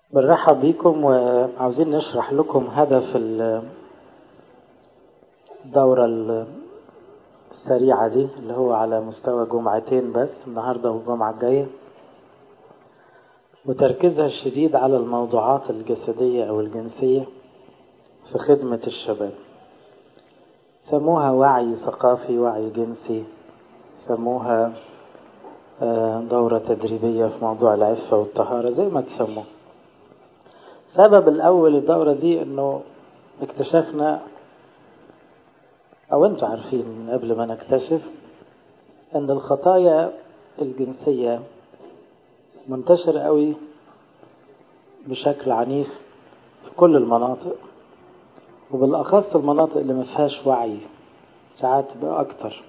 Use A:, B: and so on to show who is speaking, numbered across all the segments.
A: بنرحب بيكم وعاوزين نشرح لكم هدف الدورة السريعة دي اللي هو على مستوى جمعتين بس النهاردة والجمعة الجاية وتركيزها الشديد على الموضوعات الجسدية أو الجنسية في خدمة الشباب سموها وعي ثقافي وعي جنسي سموها دورة تدريبية في موضوع العفة والطهارة زي ما تسموه سبب الأول الدورة دي إنه اكتشفنا أو أنتوا عارفين قبل ما نكتشف أن الخطايا الجنسية منتشرة قوي بشكل عنيف في كل المناطق وبالأخص المناطق اللي ما فيهاش وعي ساعات بقى أكتر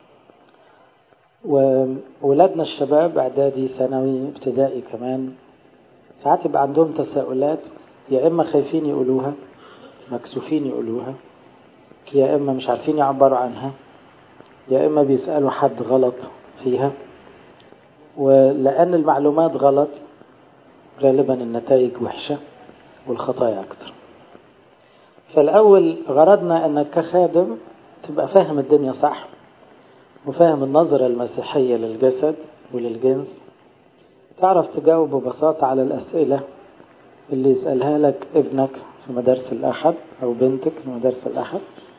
A: وولادنا الشباب إعدادي ثانوي ابتدائي كمان ساعات يبقى عندهم تساؤلات يا إما خايفين يقولوها مكسوفين يقولوها يا إما مش عارفين يعبروا عنها يا إما بيسألوا حد غلط فيها ولأن المعلومات غلط غالبا النتائج وحشة والخطايا أكتر فالأول غرضنا أنك كخادم تبقى فاهم الدنيا صح وفاهم النظرة المسيحية للجسد وللجنس تعرف تجاوب ببساطة على الأسئلة اللي يسألها لك ابنك في مدارس الأحد أو بنتك في مدارس الأحد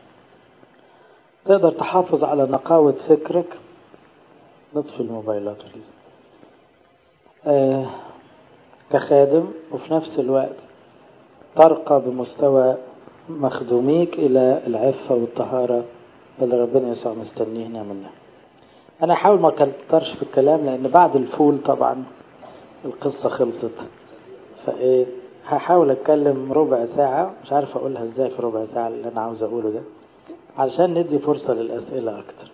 A: تقدر تحافظ على نقاوة فكرك نطفي الموبايلات بليز آه كخادم وفي نفس الوقت ترقى بمستوى مخدوميك إلى العفة والطهارة اللي ربنا يسوع مستنيهنا منها أنا أحاول ما أكترش في الكلام لأن بعد الفول طبعا القصة خلصت فإيه هحاول أتكلم ربع ساعة مش عارف أقولها إزاي في ربع ساعة اللي أنا عاوز أقوله ده علشان ندي فرصة للأسئلة أكتر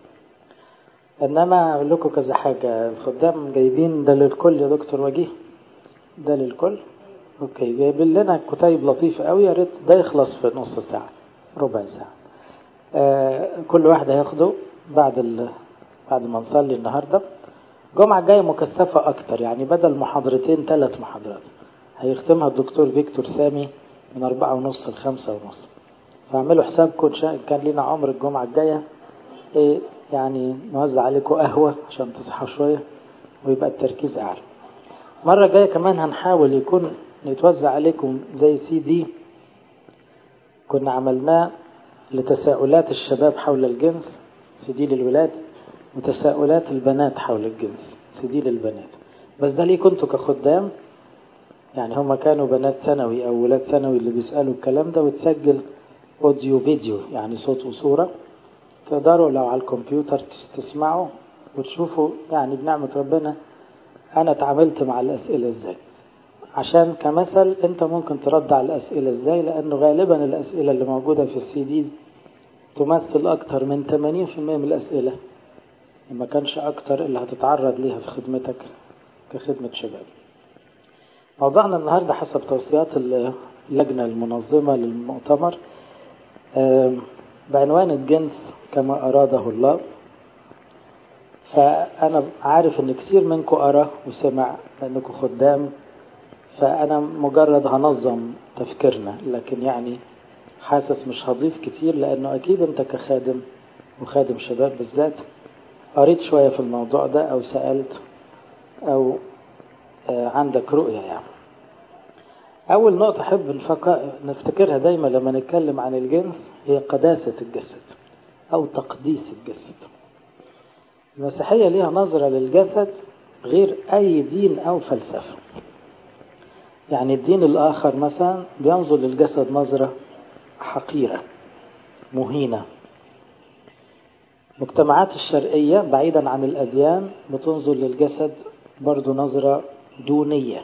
A: إنما أقول لكم كذا حاجة الخدام جايبين ده للكل يا دكتور وجيه ده للكل أوكي جايبين لنا كتيب لطيفة أوي يا ريت ده يخلص في نص ساعة ربع ساعة آه كل واحد هياخده بعد ال... بعد ما نصلي النهارده الجمعة الجاية مكثفة أكتر يعني بدل محاضرتين ثلاث محاضرات هيختمها الدكتور فيكتور سامي من أربعة ونص لخمسة ونص فاعملوا حسابكم كان لنا عمر الجمعة الجاية إيه يعني نوزع عليكم قهوة عشان تصحوا شوية ويبقى التركيز أعلى مرة جاية كمان هنحاول يكون نتوزع عليكم زي سي دي كنا عملناه لتساؤلات الشباب حول الجنس سي دي للولاد وتساؤلات البنات حول الجنس سي دي للبنات بس ده ليه كنتوا كخدام يعني هما كانوا بنات ثانوي او ولاد ثانوي اللي بيسالوا الكلام ده وتسجل اوديو فيديو يعني صوت وصوره تقدروا لو على الكمبيوتر تسمعوا وتشوفوا يعني بنعمه ربنا انا اتعاملت مع الاسئله ازاي عشان كمثل انت ممكن ترد على الاسئله ازاي لانه غالبا الاسئله اللي موجوده في السي دي تمثل اكتر من 80% من الاسئله ما كانش اكتر اللي هتتعرض ليها في خدمتك كخدمه شباب موضوعنا النهارده حسب توصيات اللجنه المنظمه للمؤتمر بعنوان الجنس كما اراده الله فانا عارف ان كثير منكم قرا وسمع لانكم خدام فأنا مجرد هنظم تفكيرنا لكن يعني حاسس مش هضيف كتير لأنه أكيد أنت كخادم وخادم شباب بالذات قريت شوية في الموضوع ده أو سألت أو عندك رؤية يعني أول نقطة أحب نفتكرها دايما لما نتكلم عن الجنس هي قداسة الجسد أو تقديس الجسد المسيحية ليها نظرة للجسد غير أي دين أو فلسفة يعني الدين الآخر مثلا بينظر للجسد نظرة حقيرة مهينة المجتمعات الشرقية بعيدا عن الأديان بتنظر للجسد برضو نظرة دونية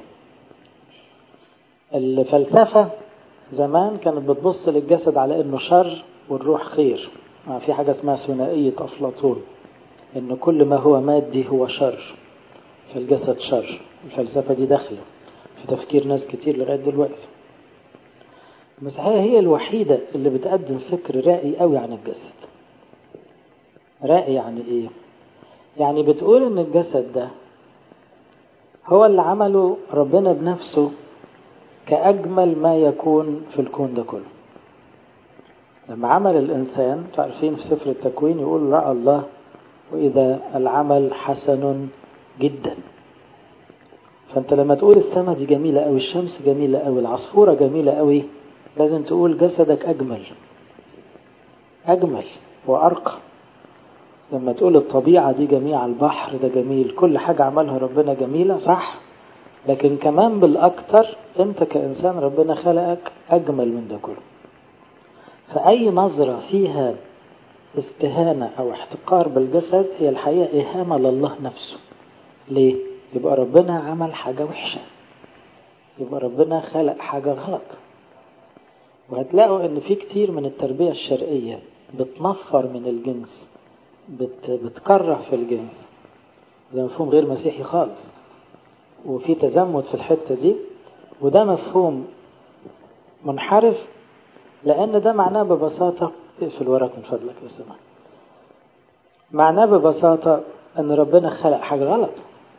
A: الفلسفة زمان كانت بتبص للجسد على انه شر والروح خير في حاجة اسمها ثنائية أفلاطون ان كل ما هو مادي هو شر فالجسد شر الفلسفة دي داخله في تفكير ناس كتير لغاية دلوقتي المسيحية هي الوحيدة اللي بتقدم فكر رائي قوي عن الجسد رائي يعني ايه يعني بتقول ان الجسد ده هو اللي عمله ربنا بنفسه كأجمل ما يكون في الكون ده كله لما عمل الإنسان تعرفين في سفر التكوين يقول رأى الله وإذا العمل حسن جدا فأنت لما تقول السماء دي جميلة أوي الشمس جميلة أوي العصفورة جميلة أوي لازم تقول جسدك أجمل أجمل وأرقى لما تقول الطبيعة دي جميعة البحر ده جميل كل حاجة عملها ربنا جميلة صح لكن كمان بالأكتر أنت كإنسان ربنا خلقك أجمل من ده كله فأي نظرة فيها استهانة أو احتقار بالجسد هي الحقيقة إهانة لله نفسه ليه؟ يبقى ربنا عمل حاجة وحشة يبقى ربنا خلق حاجة غلط وهتلاقوا ان في كتير من التربية الشرقية بتنفر من الجنس بت بتكره في الجنس ده مفهوم غير مسيحي خالص وفي تزمت في الحتة دي وده مفهوم منحرف لأن ده معناه ببساطة اقفل وراك من فضلك يا سماح معناه ببساطة أن ربنا خلق حاجة غلط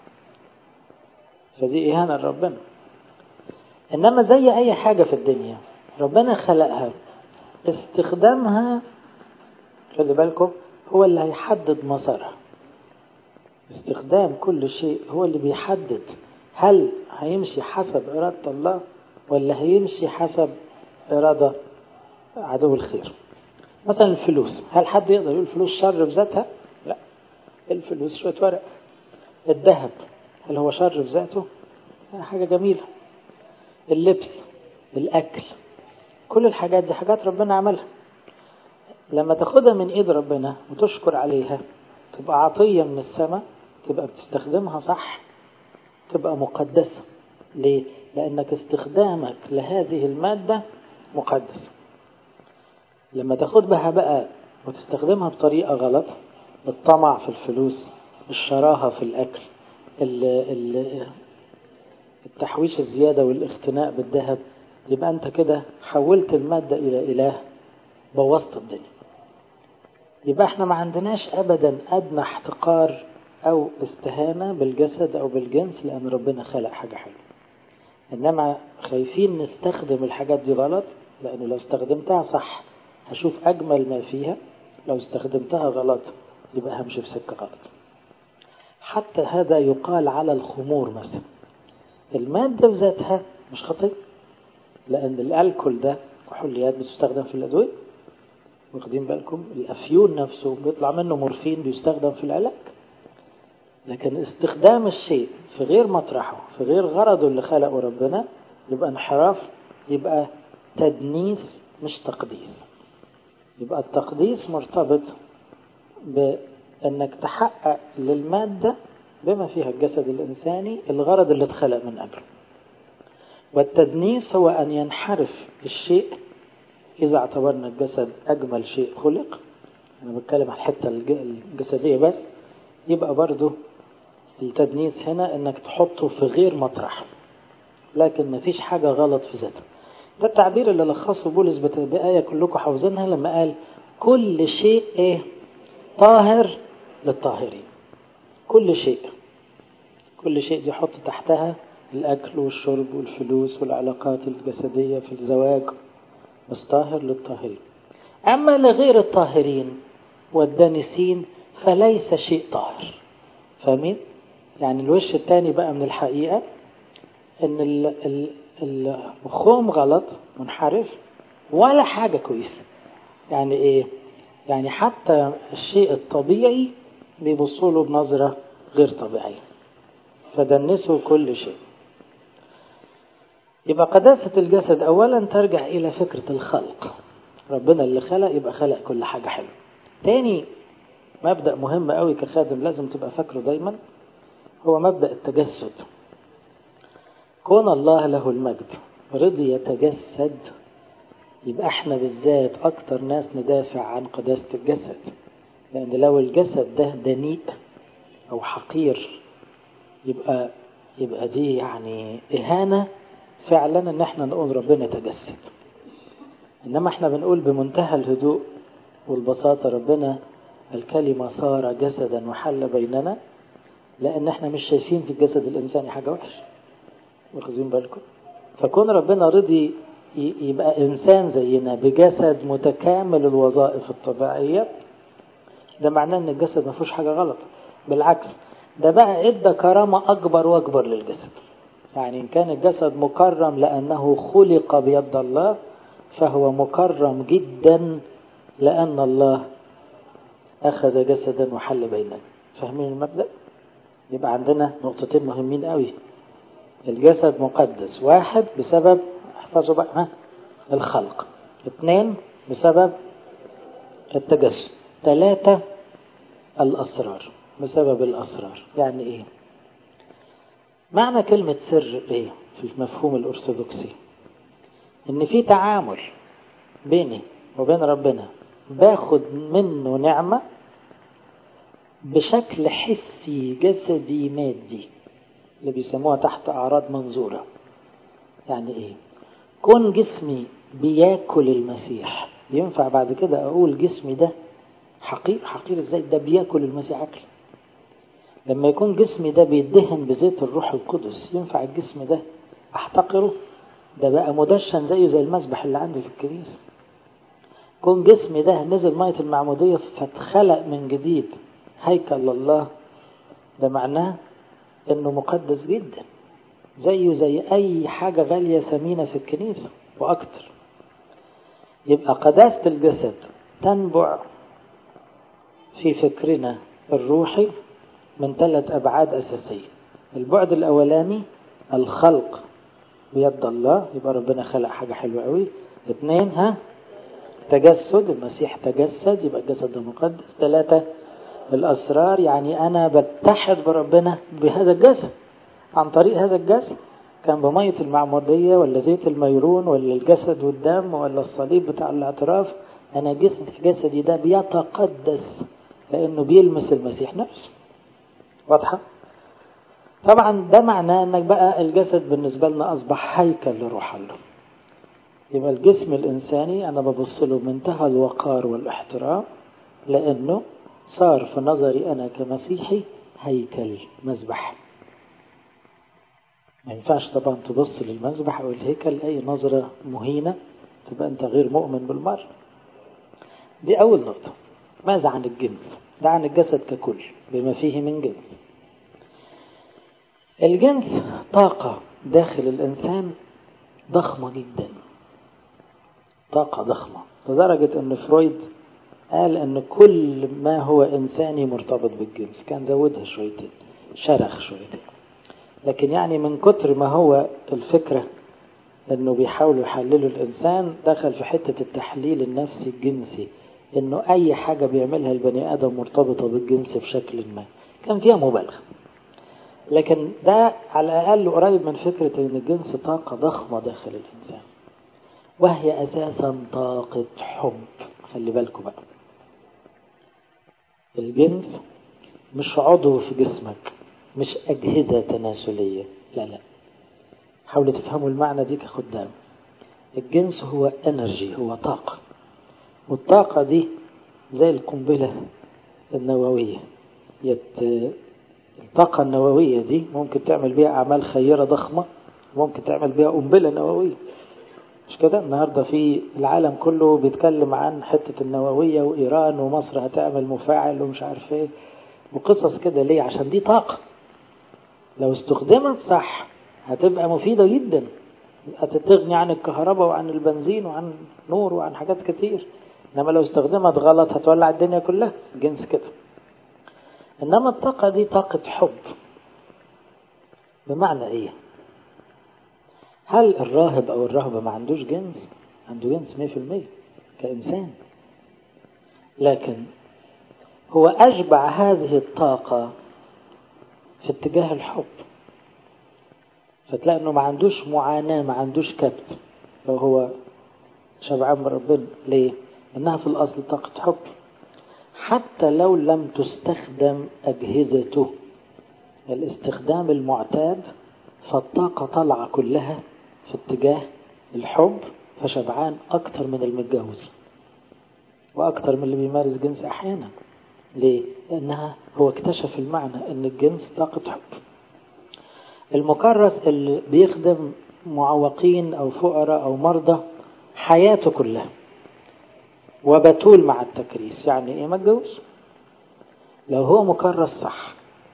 A: فدي إهانة لربنا إنما زي أي حاجة في الدنيا ربنا خلقها استخدامها خلي بالكم هو اللي هيحدد مسارها استخدام كل شيء هو اللي بيحدد هل هيمشي حسب إرادة الله ولا هيمشي حسب إرادة عدو الخير مثلا الفلوس هل حد يقدر يقول الفلوس شر في ذاتها لا الفلوس شوية ورق الذهب هل هو شر في ذاته حاجة جميلة اللبس الأكل كل الحاجات دي حاجات ربنا عملها لما تاخدها من ايد ربنا وتشكر عليها تبقى عطية من السماء تبقى بتستخدمها صح تبقى مقدسة ليه؟ لأنك استخدامك لهذه المادة مقدس لما تاخدها بقى وتستخدمها بطريقة غلط الطمع في الفلوس الشراهة في الأكل التحويش الزيادة والاختناء بالذهب يبقى أنت كده حولت المادة إلى إله بوظت الدنيا يبقى احنا ما عندناش أبدا أدنى احتقار أو استهانة بالجسد أو بالجنس لأن ربنا خلق حاجة حلوة إنما خايفين نستخدم الحاجات دي غلط لأنه لو استخدمتها صح هشوف أجمل ما فيها لو استخدمتها غلط يبقى همشي في سكة غلط حتى هذا يقال على الخمور مثلا المادة بذاتها مش خطية لأن الألكول ده كحوليات بتستخدم في الأدوية واخدين بالكم الأفيون نفسه بيطلع منه مورفين بيستخدم في العلاج لكن استخدام الشيء في غير مطرحه في غير غرضه اللي خلقه ربنا يبقى انحراف يبقى تدنيس مش تقديس يبقى التقديس مرتبط بأنك تحقق للمادة بما فيها الجسد الإنساني الغرض اللي اتخلق من أجله والتدنيس هو أن ينحرف الشيء إذا اعتبرنا الجسد أجمل شيء خلق أنا بتكلم عن الحتة الجسدية بس يبقى برضو التدنيس هنا أنك تحطه في غير مطرح لكن ما فيش حاجة غلط في ذاته ده التعبير اللي لخصه بولس بآية كلكم حافظينها لما قال كل شيء إيه طاهر للطاهرين كل شيء كل شيء دي حط تحتها الأكل والشرب والفلوس والعلاقات الجسدية في الزواج بس طاهر للطاهرين أما لغير الطاهرين والدانسين فليس شيء طاهر فاهمين؟ يعني الوش الثاني بقى من الحقيقة ان المخهم غلط منحرف ولا حاجة كويسة يعني ايه يعني حتى الشيء الطبيعي بيبصوا له بنظرة غير طبيعية فدنسوا كل شيء يبقى قداسة الجسد أولا ترجع إلى فكرة الخلق ربنا اللي خلق يبقى خلق كل حاجة حلوة تاني مبدأ مهم قوي كخادم لازم تبقى فاكره دايما هو مبدأ التجسد كون الله له المجد رضي يتجسد يبقى احنا بالذات اكتر ناس ندافع عن قداسة الجسد لان لو الجسد ده دنيء او حقير يبقى يبقى دي يعني اهانة فعلا ان احنا نقول ربنا تجسد انما احنا بنقول بمنتهى الهدوء والبساطة ربنا الكلمة صار جسدا وحل بيننا لان احنا مش شايفين في الجسد الانساني حاجة وحشة واخدين بالكم فكون ربنا رضي يبقى إنسان زينا بجسد متكامل الوظائف الطبيعية ده معناه إن الجسد ما فيهوش حاجة غلط بالعكس ده بقى ادى كرامة أكبر وأكبر للجسد يعني إن كان الجسد مكرم لأنه خلق بيد الله فهو مكرم جدا لأن الله أخذ جسدا وحل بيننا فاهمين المبدأ؟ يبقى عندنا نقطتين مهمين قوي الجسد مقدس واحد بسبب احفظوا بقى ها الخلق اثنين بسبب التجسد ثلاثة الأسرار بسبب الأسرار يعني إيه معنى كلمة سر إيه في المفهوم الأرثوذكسي إن في تعامل بيني وبين ربنا باخد منه نعمة بشكل حسي جسدي مادي اللي بيسموها تحت أعراض منظورة يعني إيه كون جسمي بياكل المسيح ينفع بعد كده أقول جسمي ده حقير حقير إزاي ده بياكل المسيح أكل لما يكون جسمي ده بيدهن بزيت الروح القدس ينفع الجسم ده أحتقره ده بقى مدشن زيه زي المسبح اللي عندي في الكنيسة كون جسمي ده نزل مية المعمودية فاتخلق من جديد هيكل الله ده معناه انه مقدس جدا زيه زي اي حاجة غالية ثمينة في الكنيسة واكتر يبقى قداسة الجسد تنبع في فكرنا الروحي من ثلاث ابعاد اساسية البعد الاولاني الخلق بيد الله يبقى ربنا خلق حاجة حلوة قوي اثنين ها تجسد المسيح تجسد يبقى الجسد ده مقدس ثلاثة الأسرار يعني أنا بتحد بربنا بهذا الجسد عن طريق هذا الجسد كان بمية المعمودية ولا زيت الميرون ولا الجسد والدم ولا الصليب بتاع الاعتراف أنا جسد جسدي ده بيتقدس لأنه بيلمس المسيح نفسه واضحة؟ طبعا ده معناه انك بقى الجسد بالنسبة لنا أصبح هيكل لروح الله يبقى الجسم الإنساني أنا ببص له منتهى الوقار والاحترام لأنه صار في نظري أنا كمسيحي هيكل مذبح ما ينفعش طبعا تبص للمذبح أو الهيكل أي نظرة مهينة تبقى أنت غير مؤمن بالمرة دي أول نقطة ماذا عن الجنس ده عن الجسد ككل بما فيه من جنس الجنس طاقة داخل الإنسان ضخمة جدا طاقة ضخمة لدرجة أن فرويد قال أن كل ما هو إنساني مرتبط بالجنس كان زودها شويتين شرخ شويتين لكن يعني من كتر ما هو الفكرة أنه بيحاولوا يحللوا الإنسان دخل في حتة التحليل النفسي الجنسي أنه أي حاجة بيعملها البني آدم مرتبطة بالجنس بشكل ما كان فيها مبالغة لكن ده على الأقل قريب من فكرة أن الجنس طاقة ضخمة داخل الإنسان وهي أساسا طاقة حب خلي بالكم بقى الجنس مش عضو في جسمك مش أجهزة تناسلية لا لا حاولوا تفهموا المعنى دي كخدام الجنس هو انرجي هو طاقة والطاقة دي زي القنبلة النووية يت... الطاقة النووية دي ممكن تعمل بيها أعمال خيرة ضخمة ممكن تعمل بيها قنبلة نووية مش كده النهاردة في العالم كله بيتكلم عن حتة النووية وإيران ومصر هتعمل مفاعل ومش عارف ايه وقصص كده ليه عشان دي طاقة لو استخدمت صح هتبقى مفيدة جدا هتغني عن الكهرباء وعن البنزين وعن نور وعن حاجات كتير انما لو استخدمت غلط هتولع الدنيا كلها جنس كده انما الطاقة دي طاقة حب بمعنى ايه هل الراهب او الراهبة ما عندوش جنس عنده جنس 100% كإنسان لكن هو أشبع هذه الطاقة في اتجاه الحب فتلاقي انه ما عندوش معاناة ما عندوش كبت لو هو شبعان من ربنا ليه؟ انها في الاصل طاقة حب حتى لو لم تستخدم اجهزته الاستخدام المعتاد فالطاقة طالعة كلها في اتجاه الحب فشبعان اكتر من المتجوز واكتر من اللي بيمارس جنس احيانا ليه؟ لانها هو اكتشف المعنى ان الجنس طاقة حب المكرس اللي بيخدم معوقين أو فقراء أو مرضى حياته كلها وبتول مع التكريس يعني ايه ما اتجوز لو هو مكرس صح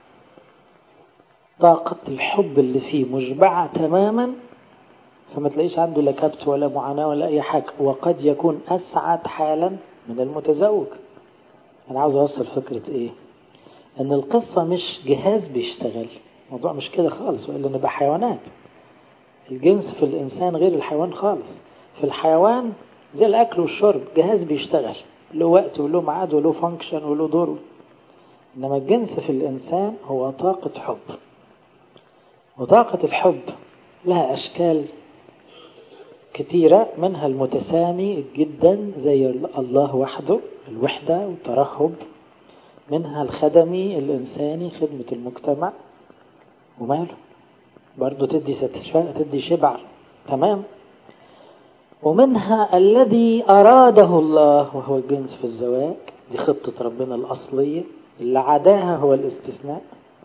A: طاقة الحب اللي فيه مشبعة تماما فما تلاقيش عنده لا كبت ولا معاناة ولا أي حاجة وقد يكون أسعد حالا من المتزوج أنا عاوز أوصل فكرة إيه أن القصة مش جهاز بيشتغل الموضوع مش كده خالص وإلا نبقى حيوانات الجنس في الإنسان غير الحيوان خالص في الحيوان زي الأكل والشرب جهاز بيشتغل له وقت وله ميعاد وله فانكشن وله دور إنما الجنس في الإنسان هو طاقة حب وطاقة الحب لها أشكال كثيرة منها المتسامي جدا زي الله وحده الوحدة والترهب منها الخدمي الإنساني خدمة المجتمع وماله برضه تدي تدي شبع تمام ومنها الذي أراده الله وهو الجنس في الزواج دي خطة ربنا الأصلية اللي عداها هو الاستثناء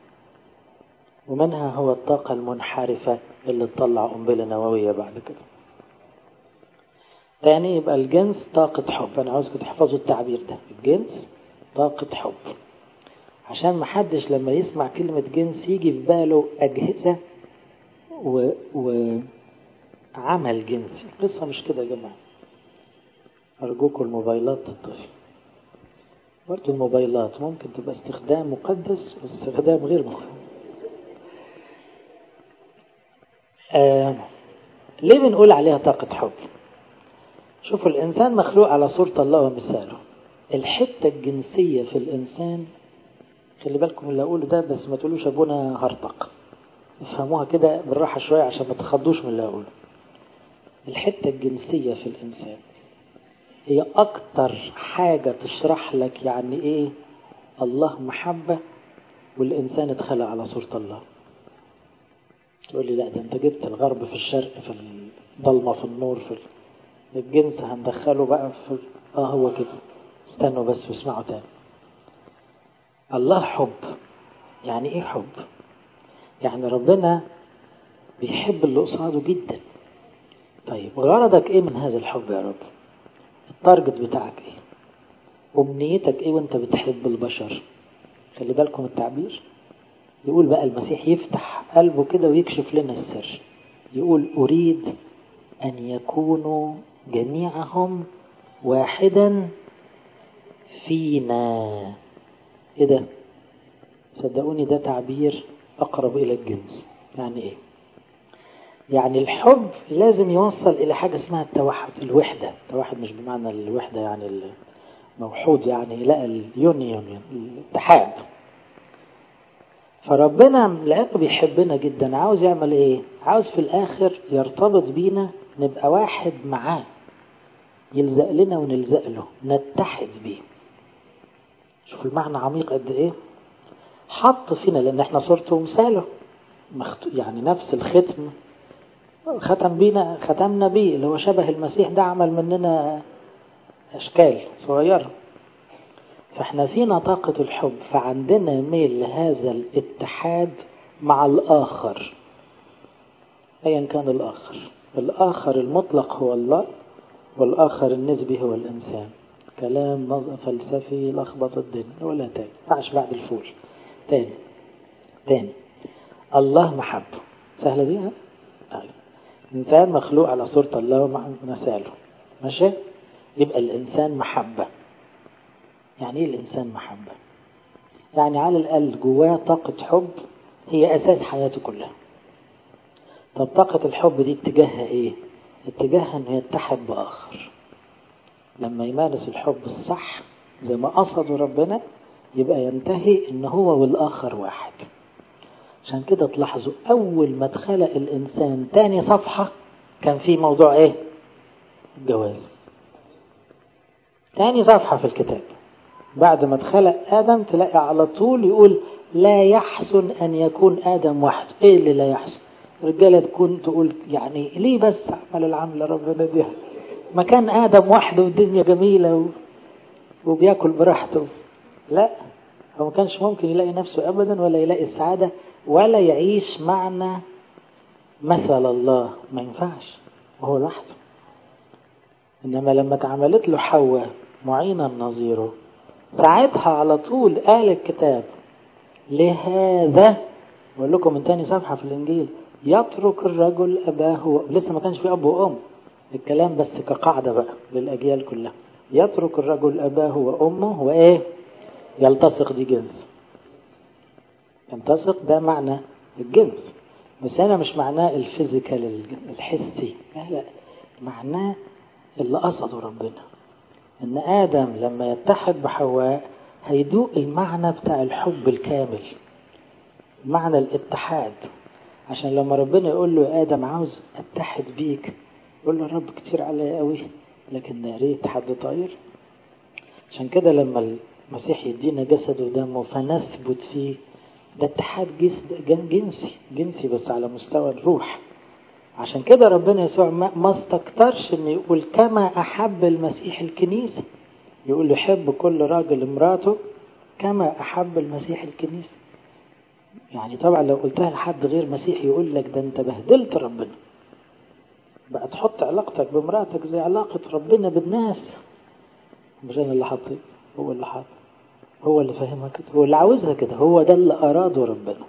A: ومنها هو الطاقة المنحرفة اللي تطلع قنبلة نووية بعد كده تاني يبقى الجنس طاقة حب أنا عاوزكم تحفظوا التعبير ده الجنس طاقة حب عشان محدش لما يسمع كلمة جنس يجي في باله أجهزة و... وعمل جنسي القصة مش كده يا جماعة أرجوكم الموبايلات تطفي برضه الموبايلات ممكن تبقى استخدام مقدس واستخدام غير مقدس آه ليه بنقول عليها طاقة حب شوفوا الإنسان مخلوق على صورة الله ومثاله الحتة الجنسية في الإنسان خلي بالكم اللي أقوله ده بس ما تقولوش أبونا هرطق افهموها كده بالراحة شوية عشان ما تخضوش من اللي أقوله الحتة الجنسية في الإنسان هي أكتر حاجة تشرح لك يعني إيه الله محبة والإنسان اتخلق على صورة الله تقول لي لا ده أنت جبت الغرب في الشرق في الضلمة في النور في الجنس هندخله بقى في اه هو كده استنوا بس واسمعوا تاني الله حب يعني ايه حب يعني ربنا بيحب اللي قصاده جدا طيب غرضك ايه من هذا الحب يا رب التارجت بتاعك ايه ومنيتك ايه وانت بتحب البشر خلي بالكم التعبير يقول بقى المسيح يفتح قلبه كده ويكشف لنا السر يقول أريد أن يكونوا جميعهم واحدا فينا ايه ده صدقوني ده تعبير أقرب إلى الجنس يعني إيه يعني الحب لازم يوصل إلى حاجة اسمها التوحد الوحدة التوحد مش بمعنى الوحدة يعني الموحود يعني لا اليونيون الاتحاد فربنا لأنه بيحبنا جدا عاوز يعمل إيه عاوز في الآخر يرتبط بينا نبقى واحد معاه يلزق لنا ونلزق له نتحد بيه شوف المعنى عميق قد ايه حط فينا لان احنا صورته ومثاله يعني نفس الختم ختم بينا ختمنا بيه اللي هو شبه المسيح ده عمل مننا اشكال صغيره فاحنا فينا طاقة الحب فعندنا ميل لهذا الاتحاد مع الآخر أيا كان الآخر الآخر المطلق هو الله والآخر النسبي هو الإنسان كلام فلسفي لخبط الدنيا ولا تاني معش بعد الفول تاني تاني الله محبة سهلة دي ها؟ طيب إنسان مخلوق على صورة الله ومثاله ماشي يبقى الإنسان محبة يعني إيه الإنسان محبة يعني على الأقل جواه طاقة حب هي أساس حياته كلها طب طاقة الحب دي اتجاهها إيه اتجاهها أنه يتحد بآخر لما يمارس الحب الصح زي ما قصده ربنا يبقى ينتهي ان هو والاخر واحد عشان كده تلاحظوا اول ما اتخلق الانسان تاني صفحة كان في موضوع ايه الجواز تاني صفحة في الكتاب بعد ما اتخلق ادم تلاقي على طول يقول لا يحسن ان يكون ادم وحده ايه اللي لا يحسن رجالة تكون تقول يعني ليه بس عمل العملة ربنا دي ما كان آدم وحده والدنيا جميلة و... وبياكل براحته لا هو ما كانش ممكن يلاقي نفسه أبدا ولا يلاقي السعادة ولا يعيش معنى مثل الله ما ينفعش وهو لوحده إنما لما اتعملت له حواء معينا نظيره ساعتها على طول قال الكتاب لهذا بقول لكم من تاني صفحة في الإنجيل يترك الرجل أباه و... لسه ما كانش في أب وأم الكلام بس كقاعدة بقى للأجيال كلها يترك الرجل أباه وأمه وإيه يلتصق دي جنس يلتصق ده معنى الجنس بس هنا مش معناه الفيزيكال الحسي لا لا معناه اللي قصده ربنا ان ادم لما يتحد بحواء هيدوق المعنى بتاع الحب الكامل معنى الاتحاد عشان لما ربنا يقول له يا ادم عاوز اتحد بيك يقول له الرب كتير عليا قوي لكن يا ريت حد طاير عشان كده لما المسيح يدينا جسد ودمه فنثبت فيه ده اتحاد جنسي جنسي بس على مستوى الروح عشان كده ربنا يسوع ما استكترش انه يقول كما احب المسيح الكنيسة يقول يحب كل راجل امراته كما احب المسيح الكنيسة يعني طبعا لو قلتها لحد غير مسيحي يقول لك ده انت بهدلت ربنا بقى تحط علاقتك بمراتك زي علاقة ربنا بالناس مش انا اللي حاطط هو اللي حاطط هو اللي فاهمها كده هو اللي عاوزها كده هو ده اللي أراده ربنا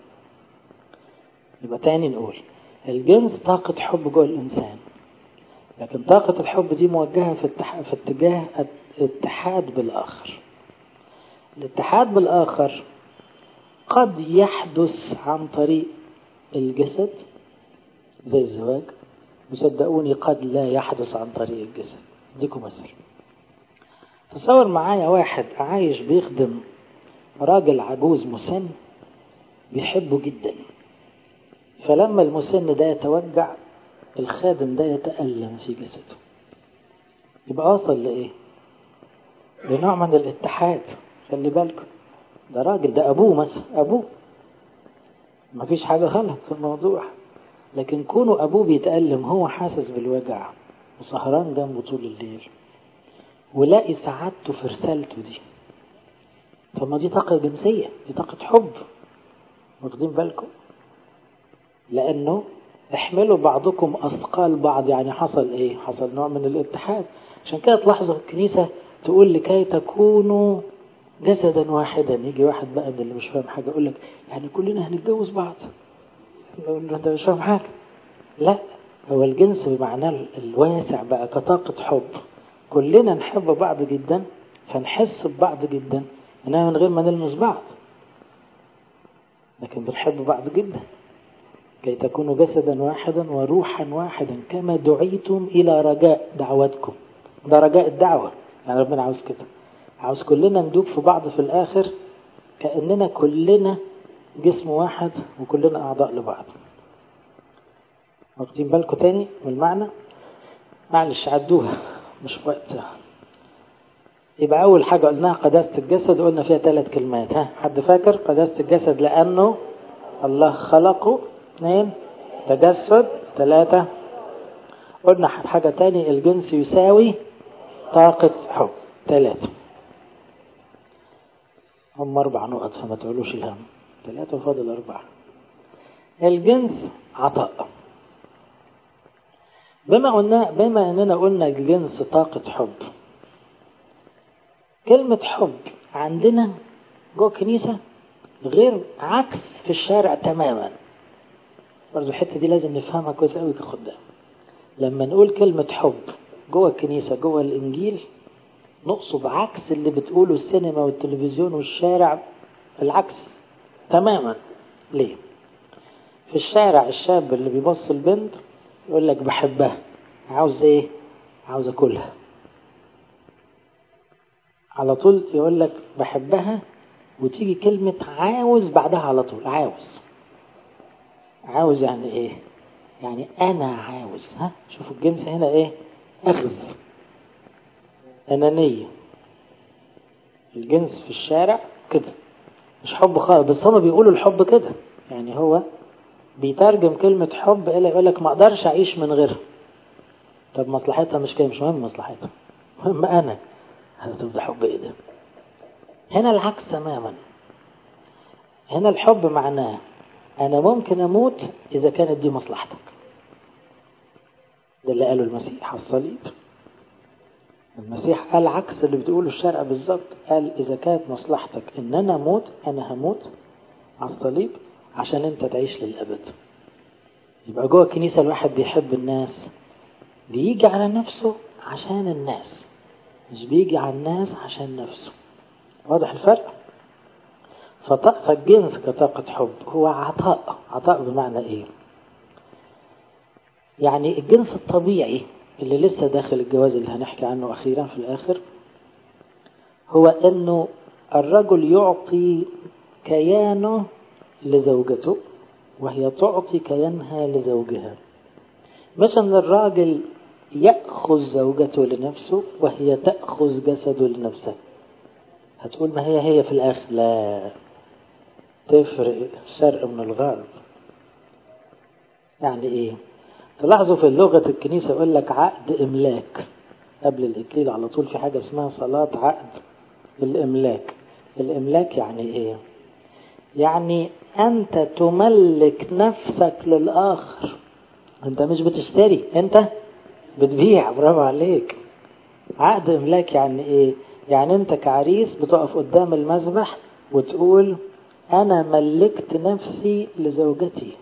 A: يبقى تاني نقول الجنس طاقة حب جوه الإنسان لكن طاقة الحب دي موجهة في, التح... في اتجاه الاتحاد بالآخر الاتحاد بالآخر قد يحدث عن طريق الجسد زي الزواج وصدقوني قد لا يحدث عن طريق الجسد اديكم مثل تصور معايا واحد عايش بيخدم راجل عجوز مسن بيحبه جدا فلما المسن ده يتوجع الخادم ده يتألم في جسده يبقى وصل لإيه؟ لنوع من الاتحاد خلي بالكم ده راجل ده أبوه مثلا أبوه مفيش حاجة غلط في الموضوع لكن كونه أبوه بيتألم هو حاسس بالوجع وسهران جنبه طول الليل ولاقي سعادته في رسالته دي طب ما دي طاقة جنسية دي طاقة حب واخدين بالكم لأنه احملوا بعضكم أثقال بعض يعني حصل إيه حصل نوع من الاتحاد عشان كده تلاحظوا الكنيسة تقول لكي تكونوا جسدا واحدا يجي واحد بقى من اللي مش فاهم حاجة يقول لك يعني كلنا هنتجوز بعض نقول له انت مش فاهم حاجة لا هو الجنس بمعناه الواسع بقى كطاقة حب كلنا نحب بعض جدا فنحس ببعض جدا انما من غير ما نلمس بعض لكن بنحب بعض جدا كي تكونوا جسدا واحدا وروحا واحدا كما دعيتم الى رجاء دعوتكم ده رجاء الدعوة يعني ربنا عاوز كده عاوز كلنا ندوب في بعض في الاخر كأننا كلنا جسم واحد وكلنا اعضاء لبعض واخدين بالكم تاني من المعنى معلش عدوها مش وقتها يبقى أول حاجة قلناها قداسة الجسد قلنا فيها ثلاث كلمات ها حد فاكر قداسة الجسد لأنه الله خلقه اثنين تجسد ثلاثة قلنا حاجة تاني الجنس يساوي طاقة حب ثلاثة هم أربع نقط فما تقولوش الهم ثلاثة وفاضل أربعة الجنس عطاء بما قلنا بما اننا قلنا الجنس طاقة حب كلمة حب عندنا جوه الكنيسة غير عكس في الشارع تماما برضو الحتة دي لازم نفهمها كويس قوي كخدام لما نقول كلمة حب جوه الكنيسة جوه الإنجيل نقصد عكس اللي بتقوله السينما والتلفزيون والشارع العكس تماما ليه في الشارع الشاب اللي بيبص البنت يقول لك بحبها عاوز ايه عاوز اكلها على طول يقول لك بحبها وتيجي كلمة عاوز بعدها على طول عاوز عاوز يعني ايه يعني انا عاوز ها شوفوا الجنس هنا ايه اخذ انانية الجنس في الشارع كده مش حب خالص بس هما بيقولوا الحب كده يعني هو بيترجم كلمة حب إلى يقول لك ما أقدرش أعيش من غيرها طب مصلحتها مش كده مش مهم مصلحتها مهم أنا طب ده حب إيه ده هنا العكس تماما هنا الحب معناه أنا ممكن أموت إذا كانت دي مصلحتك ده اللي قاله المسيح على الصليب المسيح قال عكس اللي بتقوله الشرع بالظبط قال إذا كانت مصلحتك إن أنا أموت أنا هموت على الصليب عشان أنت تعيش للأبد يبقى جوه الكنيسة الواحد بيحب الناس بيجي على نفسه عشان الناس مش بيجي على الناس عشان نفسه واضح الفرق فالجنس كطاقة حب هو عطاء عطاء بمعنى ايه يعني الجنس الطبيعي اللي لسه داخل الجواز اللي هنحكي عنه أخيرا في الآخر هو أنه الرجل يعطي كيانه لزوجته وهي تعطي كيانها لزوجها مش أن الراجل يأخذ زوجته لنفسه وهي تأخذ جسده لنفسها هتقول ما هي هي في الآخر لا تفرق الشرق من الغرب يعني إيه تلاحظوا في لغة الكنيسة يقول لك عقد إملاك قبل الإكليل على طول في حاجة اسمها صلاة عقد الإملاك الإملاك يعني إيه يعني أنت تملك نفسك للآخر أنت مش بتشتري أنت بتبيع برافو عليك عقد إملاك يعني إيه يعني أنت كعريس بتقف قدام المذبح وتقول أنا ملكت نفسي لزوجتي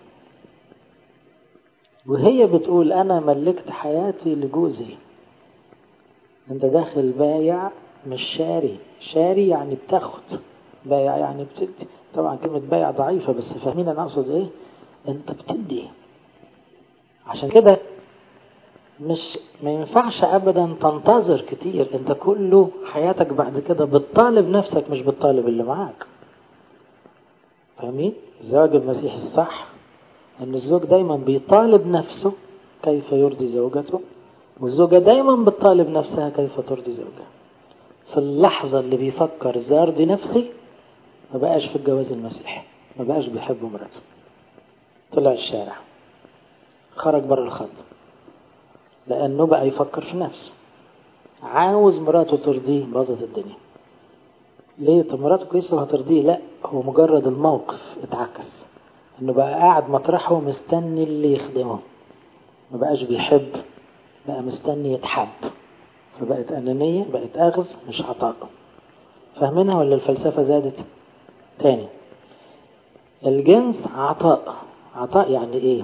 A: وهي بتقول أنا ملكت حياتي لجوزي أنت داخل بايع مش شاري شاري يعني بتاخد بايع يعني بتدي طبعا كلمة بايع ضعيفة بس فاهمين أنا أقصد إيه أنت بتدي عشان كده مش ما ينفعش أبدا تنتظر كتير أنت كله حياتك بعد كده بتطالب نفسك مش بتطالب اللي معاك فاهمين الزواج المسيحي الصح أن الزوج دايما بيطالب نفسه كيف يرضي زوجته والزوجة دايما بتطالب نفسها كيف ترضي زوجها في اللحظة اللي بيفكر ازاي ارضي نفسي ما بقاش في الجواز المسيحي ما بقاش بيحب مراته طلع الشارع خرج بره الخط لأنه بقى يفكر في نفسه عاوز مراته ترضيه باظت الدنيا ليه طب مراته كويسة وهترضيه لا هو مجرد الموقف اتعكس انه بقى قاعد مطرحه مستني اللي يخدمه ما بقاش بيحب بقى مستني يتحب فبقت أنانية بقت أخذ مش عطاء فاهمينها ولا الفلسفة زادت تاني الجنس عطاء عطاء يعني ايه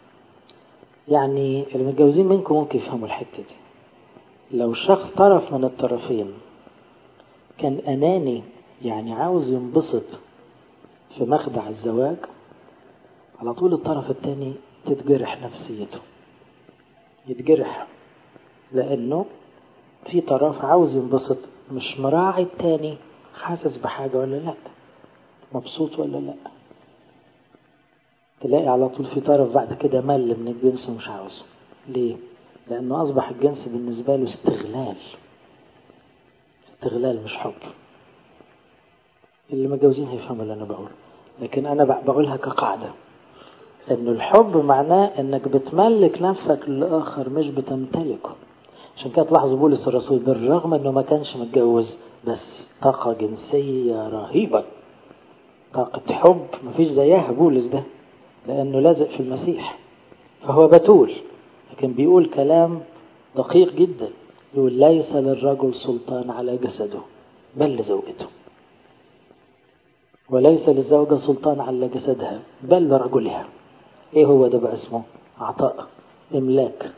A: يعني المتجوزين منكم ممكن يفهموا الحتة دي لو شخص طرف من الطرفين كان أناني يعني عاوز ينبسط في مخدع الزواج على طول الطرف الثاني تتجرح نفسيته يتجرح لأنه في طرف عاوز ينبسط مش مراعي التاني حاسس بحاجة ولا لا مبسوط ولا لا تلاقي على طول في طرف بعد كده مل من الجنس ومش عاوزه ليه لأنه أصبح الجنس بالنسبة له استغلال استغلال مش حب اللي متجوزين هيفهموا اللي أنا بقوله لكن أنا بقولها كقاعدة إنه الحب معناه إنك بتملك نفسك للآخر مش بتمتلكه عشان كده تلاحظوا بولس الرسول بالرغم إنه ما كانش متجوز بس طاقة جنسية رهيبة طاقة حب مفيش زيها بولس ده لأنه لازق في المسيح فهو بتول لكن بيقول كلام دقيق جدا يقول ليس للرجل سلطان على جسده بل لزوجته وليس للزوجة سلطان على جسدها بل لرجلها ايه هو ده بقى اسمه عطاء املاك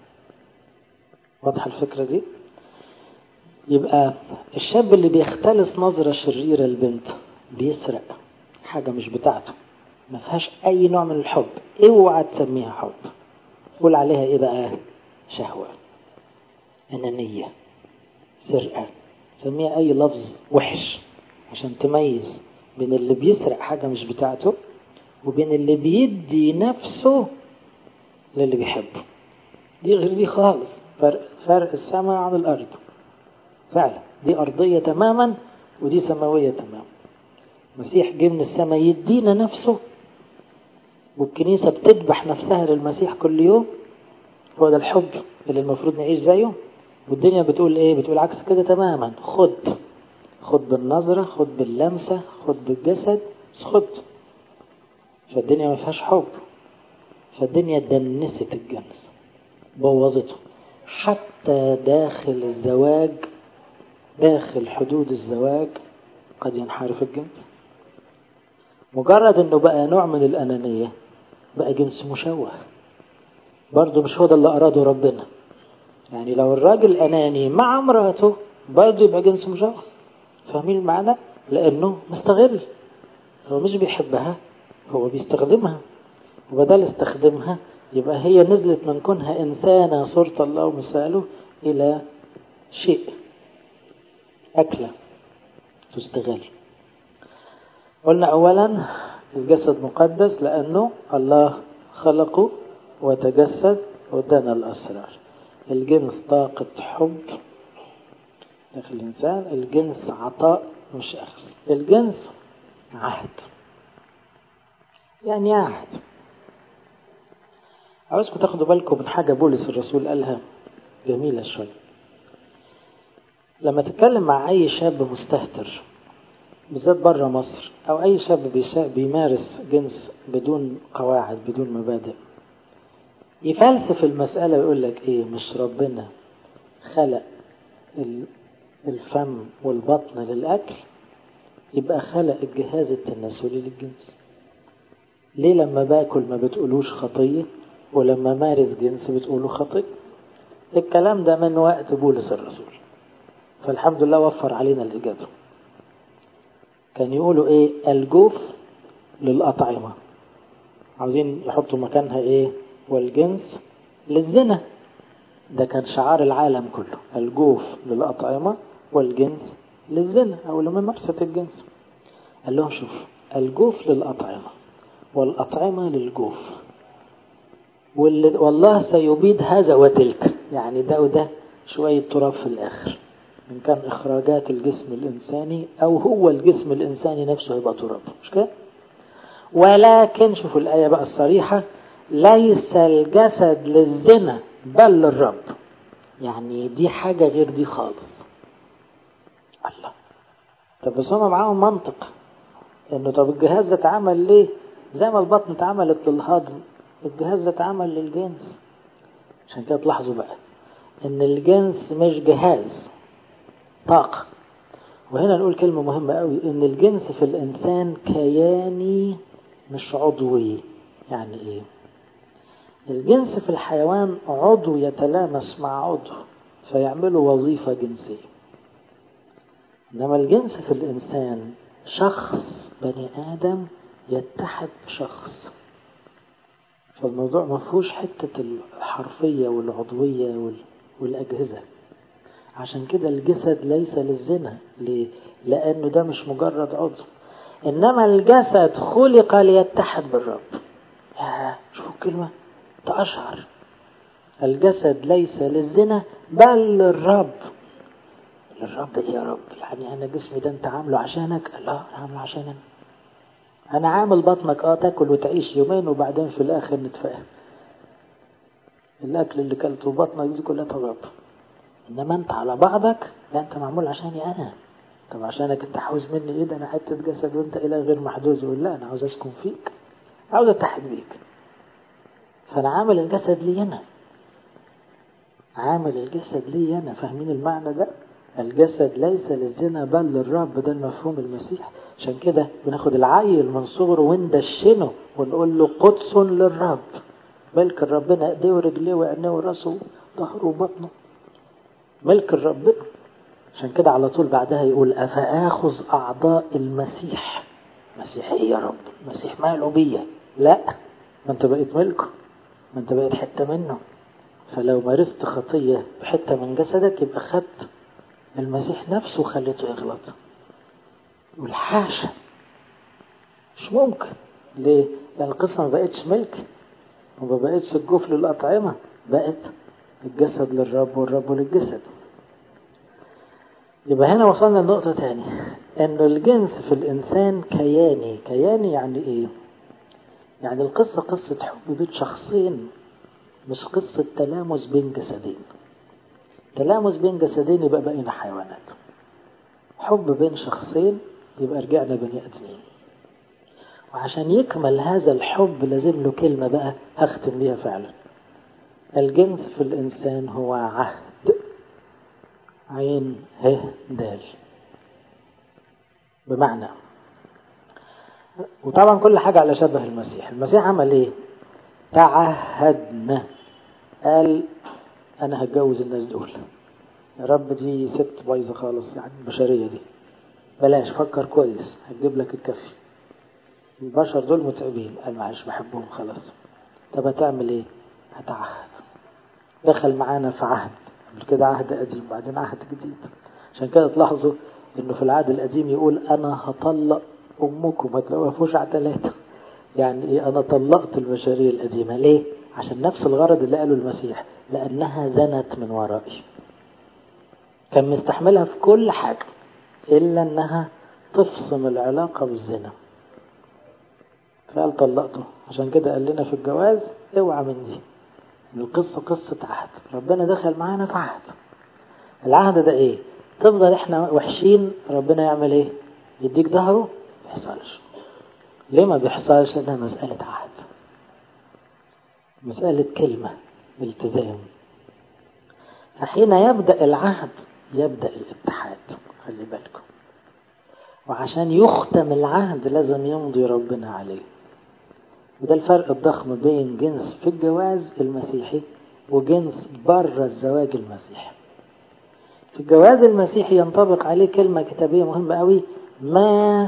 A: واضحة الفكرة دي يبقى الشاب اللي بيختلس نظرة شريرة البنت بيسرق حاجة مش بتاعته ما فيهاش اي نوع من الحب اوعى تسميها حب قول عليها ايه بقى شهوة انانية سرقة سميها اي لفظ وحش عشان تميز بين اللي بيسرق حاجة مش بتاعته وبين اللي بيدي نفسه للي بيحبه دي غير دي خالص فرق, فرق السماء عن الأرض فعلا دي أرضية تماما ودي سماوية تماما المسيح جه من السماء يدينا نفسه والكنيسة بتذبح نفسها للمسيح كل يوم هو ده الحب اللي المفروض نعيش زيه والدنيا بتقول ايه بتقول عكس كده تماما خد خد بالنظرة خد باللمسة خد بالجسد بس خد فالدنيا ما فيهاش حب فالدنيا دنست الجنس بوظته حتى داخل الزواج داخل حدود الزواج قد ينحرف الجنس مجرد انه بقى نوع من الانانية بقى جنس مشوه برضه مش هو ده اللي اراده ربنا يعني لو الراجل اناني مع امراته برضه يبقى جنس مشوه فاهمين المعنى لانه مستغل هو مش بيحبها هو بيستخدمها وبدل استخدمها يبقى هي نزلت من كونها إنسانة صورة الله ومثاله إلى شيء أكلة تستغل قلنا أولا الجسد مقدس لأنه الله خلقه وتجسد ودنا الأسرار الجنس طاقة حب داخل الإنسان الجنس عطاء مش أخذ الجنس عهد يعني عهد عاوزكم تاخدوا بالكم من حاجة بولس الرسول قالها جميلة شوية لما تتكلم مع أي شاب مستهتر بالذات بره مصر أو أي شاب بيمارس جنس بدون قواعد بدون مبادئ يفلسف المسألة ويقول لك إيه مش ربنا خلق الفم والبطن للأكل يبقى خلق الجهاز التناسلي للجنس ليه لما باكل ما بتقولوش خطية ولما مارس جنس بتقولوا خطية الكلام ده من وقت بولس الرسول فالحمد لله وفر علينا الإجابة كان يقولوا إيه الجوف للأطعمة عاوزين يحطوا مكانها إيه والجنس للزنا ده كان شعار العالم كله الجوف للأطعمة والجنس للزنا أو لممارسة الجنس قال لهم شوف الجوف للأطعمة والأطعمة للجوف والله سيبيد هذا وتلك يعني ده وده شوية تراب في الآخر إن كان إخراجات الجسم الإنساني أو هو الجسم الإنساني نفسه يبقى تراب مش كده ولكن شوفوا الآية بقى الصريحة ليس الجسد للزنا بل للرب يعني دي حاجة غير دي خالص الله طب بس هما معاهم منطق انه طب الجهاز ده اتعمل ليه زي ما البطن اتعملت للهضم الجهاز ده اتعمل للجنس عشان كده تلاحظوا بقى ان الجنس مش جهاز طاقة وهنا نقول كلمة مهمة قوي ان الجنس في الانسان كياني مش عضوي يعني ايه الجنس في الحيوان عضو يتلامس مع عضو فيعملوا وظيفة جنسية إنما الجنس في الإنسان شخص بني آدم يتحد بشخص فالموضوع ما فيهوش حتة الحرفية والعضوية والأجهزة عشان كده الجسد ليس للزنا ليه؟ لأنه ده مش مجرد عضو إنما الجسد خلق ليتحد بالرب يا شوفوا الكلمة تأشعر الجسد ليس للزنا بل للرب للرب ايه يا رب يعني انا جسمي ده انت عامله عشانك لا انا عامله عشان انا انا عامل بطنك اه تاكل وتعيش يومين وبعدين في الاخر نتفاهم الاكل اللي كلته بطنك دي كلها تراب انما انت على بعضك لا انت معمول عشاني انا طب عشانك انت عاوز مني ايه ده انا حته جسد وانت اله غير محدود يقول لا انا عاوز اسكن فيك عاوز اتحد بيك فانا عامل الجسد لي انا عامل الجسد لي انا فاهمين المعنى ده الجسد ليس للزنا بل للرب ده المفهوم المسيح عشان كده بناخد العيل من صغره وندشنه ونقول له قدس للرب ملك ربنا ايديه ورجليه وعينيه وراسه ظهره وبطنه ملك ربنا عشان كده على طول بعدها يقول افاخذ اعضاء المسيح مسيح ايه يا رب مسيح ماله بيا لا ما انت بقيت ملكه ما انت بقيت حته منه فلو مارست خطيه بحته من جسدك يبقى خدت المسيح نفسه خليته يغلط يقول حاشا مش ممكن ليه؟ لأن القصة ما بقتش ملك وما بقتش الجوف للأطعمة بقت الجسد للرب والرب للجسد يبقى هنا وصلنا لنقطة تاني إن الجنس في الإنسان كياني كياني يعني إيه؟ يعني القصة قصة حب بين شخصين مش قصة تلامس بين جسدين تلامس بين جسدين يبقى بقينا حيوانات حب بين شخصين يبقى رجعنا بني ادمين وعشان يكمل هذا الحب لازم له كلمة بقى هختم بيها فعلا الجنس في الإنسان هو عهد عين ه دال بمعنى وطبعا كل حاجة على شبه المسيح المسيح عمل ايه تعهدنا قال انا هتجوز الناس دول يا رب دي ست بايظة خالص يعني البشرية دي بلاش فكر كويس هتجيب لك الكفي البشر دول متعبين قال معلش بحبهم خلاص طب هتعمل ايه هتعهد دخل معانا في عهد قبل كده عهد قديم بعدين عهد جديد عشان كده تلاحظوا انه في العهد القديم يقول انا هطلق امكم ما تلاقوهاش على ثلاثة يعني ايه انا طلقت البشرية القديمة ليه عشان نفس الغرض اللي قاله المسيح لانها زنت من ورائي كان مستحملها في كل حاجة الا انها تفصم العلاقة بالزنا فقال طلقته عشان كده قال لنا في الجواز اوعى من دي القصة قصة عهد ربنا دخل معانا في عهد العهد ده ايه تفضل احنا وحشين ربنا يعمل ايه يديك ظهره ما بيحصلش ليه ما بيحصلش لانها مسألة عهد مسألة كلمة التزام فحين يبدأ العهد يبدأ الاتحاد خلي بالكم وعشان يختم العهد لازم يمضي ربنا عليه وده الفرق الضخم بين جنس في الجواز المسيحي وجنس بره الزواج المسيحي في الجواز المسيحي ينطبق عليه كلمة كتابية مهمة قوي ما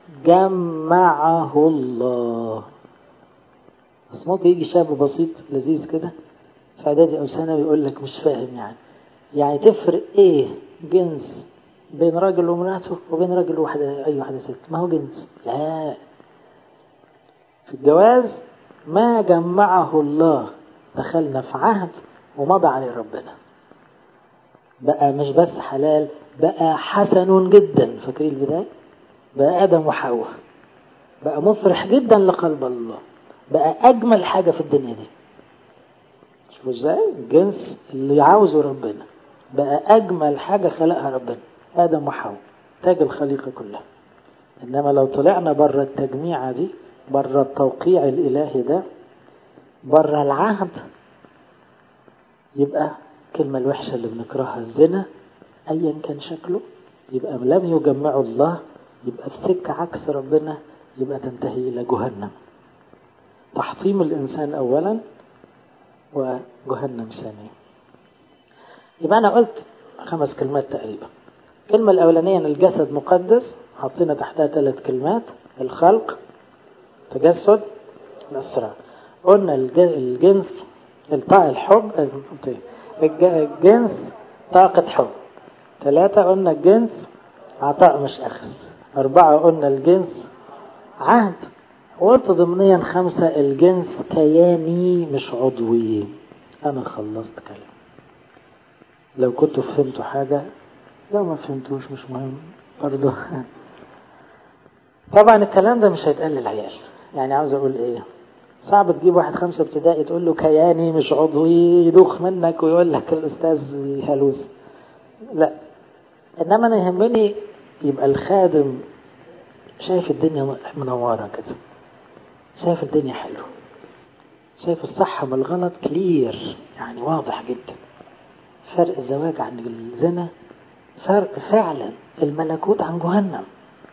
A: جمعه الله بس ممكن يجي شاب بسيط لذيذ كده في اعدادي او ثانوي يقول لك مش فاهم يعني يعني تفرق ايه جنس بين راجل ومراته وبين راجل وواحدة اي واحدة ست ما هو جنس لا في الجواز ما جمعه الله دخلنا في عهد ومضى عليه ربنا بقى مش بس حلال بقى حسن جدا فاكرين البداية بقى آدم وحواء بقى مفرح جدا لقلب الله بقى أجمل حاجة في الدنيا دي شوفوا ازاي الجنس اللي عاوزه ربنا بقى أجمل حاجة خلقها ربنا آدم وحواء تاج الخليقة كلها إنما لو طلعنا بره التجميعة دي بره التوقيع الإلهي ده بره العهد يبقى الكلمة الوحشة اللي بنكرهها الزنا أيا كان شكله يبقى لم يجمعه الله يبقى في سكة عكس ربنا يبقى تنتهي إلى جهنم تحطيم الإنسان أولا وجهنم ثانيا يبقى أنا قلت خمس كلمات تقريبا الكلمة الأولانية أن الجسد مقدس حطينا تحتها ثلاث كلمات الخلق تجسد الأسرار قلنا الجنس الطاقة الحب الجنس طاقة حب ثلاثة قلنا الجنس عطاء مش أخذ أربعة قلنا الجنس عهد وقلت ضمنيا خمسة الجنس كياني مش عضوي أنا خلصت كلام لو كنتوا فهمتوا حاجة لو ما فهمتوش مش مهم برضه طبعا الكلام ده مش هيتقال للعيال يعني عاوز أقول إيه صعب تجيب واحد خمسة ابتدائي تقول له كياني مش عضوي يدوخ منك ويقول لك الأستاذ هلوس لا إنما أنا يهمني يبقى الخادم شايف الدنيا منورة كده شايف الدنيا حلوة شايف الصح من الغلط كلير يعني واضح جدا فرق الزواج عن الزنا فرق فعلا الملكوت عن جهنم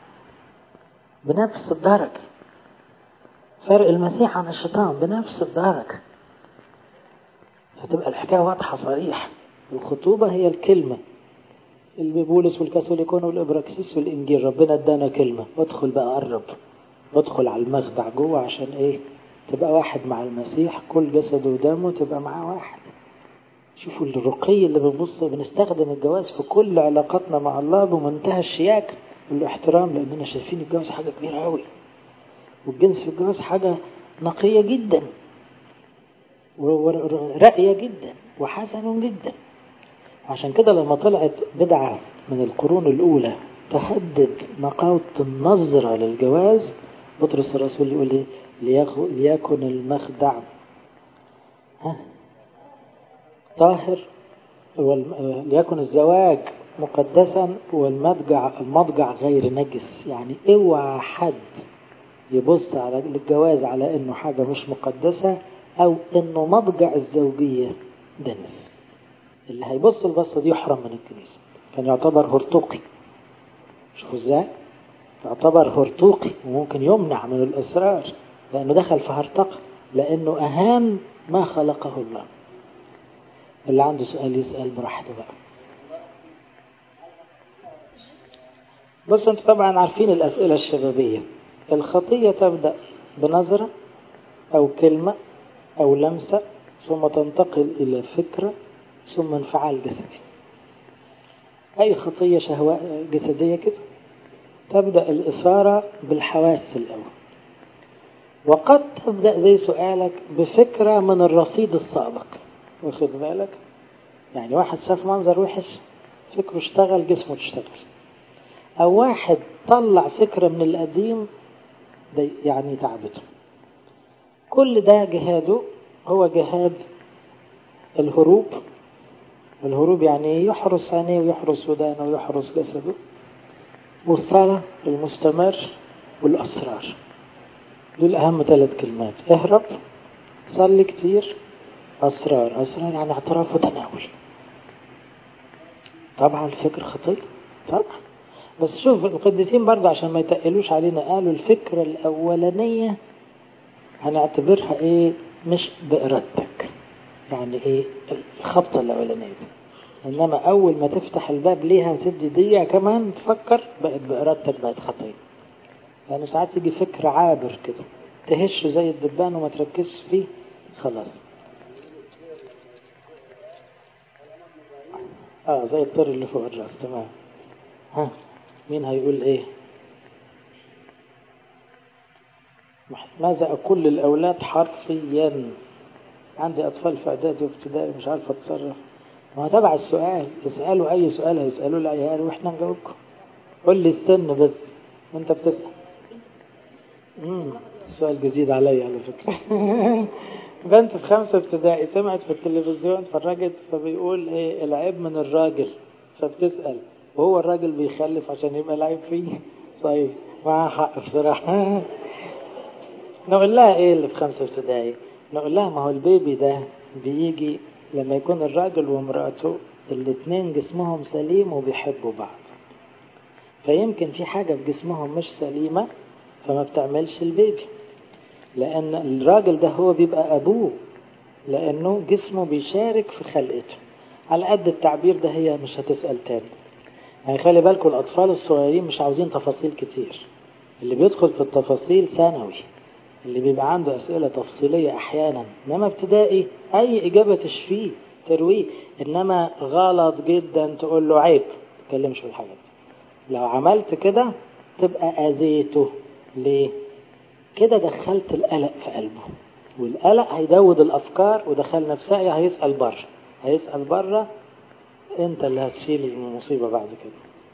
A: بنفس الدرجة فرق المسيح عن الشيطان بنفس الدرجة فتبقى الحكاية واضحة صريحة الخطوبة هي الكلمة اللي بولس والكاثوليكون والابراكسيس والانجيل ربنا ادانا كلمة وادخل بقى قرب وادخل على المخدع جوه عشان ايه تبقى واحد مع المسيح كل جسده ودمه تبقى معاه واحد شوفوا الرقي اللي بنبص بنستخدم الجواز في كل علاقاتنا مع الله بمنتهى الشياكة والاحترام لاننا شايفين الجواز حاجة كبيرة قوي والجنس في الجواز حاجة نقية جدا ورأية جدا وحسن جدا عشان كده لما طلعت بدعة من القرون الأولى تهدد نقاوة النظرة للجواز بطرس الرسول يقول ايه ليكن المخدع ها طاهر ليكن الزواج مقدسا والمضجع المضجع غير نجس يعني اوعى حد يبص على الجواز على انه حاجة مش مقدسة أو إنه مضجع الزوجية دنس اللي هيبص البصة دي يحرم من الكنيسة كان يعتبر هرطوقي شوفوا ازاي يعتبر هرطوقي وممكن يمنع من الإصرار لأنه دخل في هرطقة لأنه أهان ما خلقه الله اللي عنده سؤال يسأل براحته بقى بص انتوا طبعا عارفين الأسئلة الشبابية الخطية تبدأ بنظرة أو كلمة أو لمسة ثم تنتقل إلى فكرة ثم انفعال جسدي أي خطية شهوة جسدية كده تبدأ الإثارة بالحواس الأول وقد تبدأ زي سؤالك بفكرة من الرصيد السابق واخد بالك يعني واحد شاف منظر وحش فكره اشتغل جسمه تشتغل أو واحد طلع فكرة من القديم يعني تعبته كل ده جهاده هو جهاد الهروب الهروب يعني يحرس عينيه ويحرس ودانه ويحرس جسده والصلاة المستمر والأسرار دول أهم ثلاث كلمات اهرب صلي كتير أسرار أسرار يعني اعتراف وتناول طبعا الفكر خطير طبعا بس شوف القديسين برضه عشان ما يتقلوش علينا قالوا الفكرة الأولانية هنعتبرها ايه مش بإرادتك يعني ايه الخبطة الأولانية دي إنما أول ما تفتح الباب ليها وتدي دقيقة كمان تفكر بقت بإرادتك بقت خطية يعني ساعات يجي فكر عابر كده تهش زي الدبان وما تركزش فيه خلاص اه زي الطير اللي فوق الراس تمام ها مين هيقول ايه ماذا أقول للأولاد حرفيا عندي أطفال في إعدادي وابتدائي مش عارف أتصرف ما هو تبع السؤال اسألوا أي سؤال هيسألوا العيال وإحنا نجاوبكم قول لي السن بس وأنت بتسأل امم سؤال جديد عليا على فكرة بنت في خمسة ابتدائي سمعت في التلفزيون اتفرجت فبيقول ايه العيب من الراجل فبتسأل وهو الراجل بيخلف عشان يبقى العيب فيه طيب معاه حق بصراحة نقول لها ايه اللي في خمسة ابتدائي نقول لها ما هو البيبي ده بيجي لما يكون الراجل وامرأته الاتنين جسمهم سليم وبيحبوا بعض فيمكن في حاجة في جسمهم مش سليمة فما بتعملش البيبي لأن الراجل ده هو بيبقى أبوه لأنه جسمه بيشارك في خلقته على قد التعبير ده هي مش هتسأل تاني يعني خلي بالكم الأطفال الصغيرين مش عاوزين تفاصيل كتير اللي بيدخل في التفاصيل ثانوي اللي بيبقى عنده أسئلة تفصيلية أحيانا إنما ابتدائي أي إجابة تشفيه ترويه إنما غلط جدا تقول له عيب تكلمش في الحاجات دي لو عملت كده تبقى أذيته ليه؟ كده دخلت القلق في قلبه والقلق هيدود الأفكار ودخلنا في ساقية هيسأل بره هيسأل بره أنت اللي هتشيل المصيبة بعد كده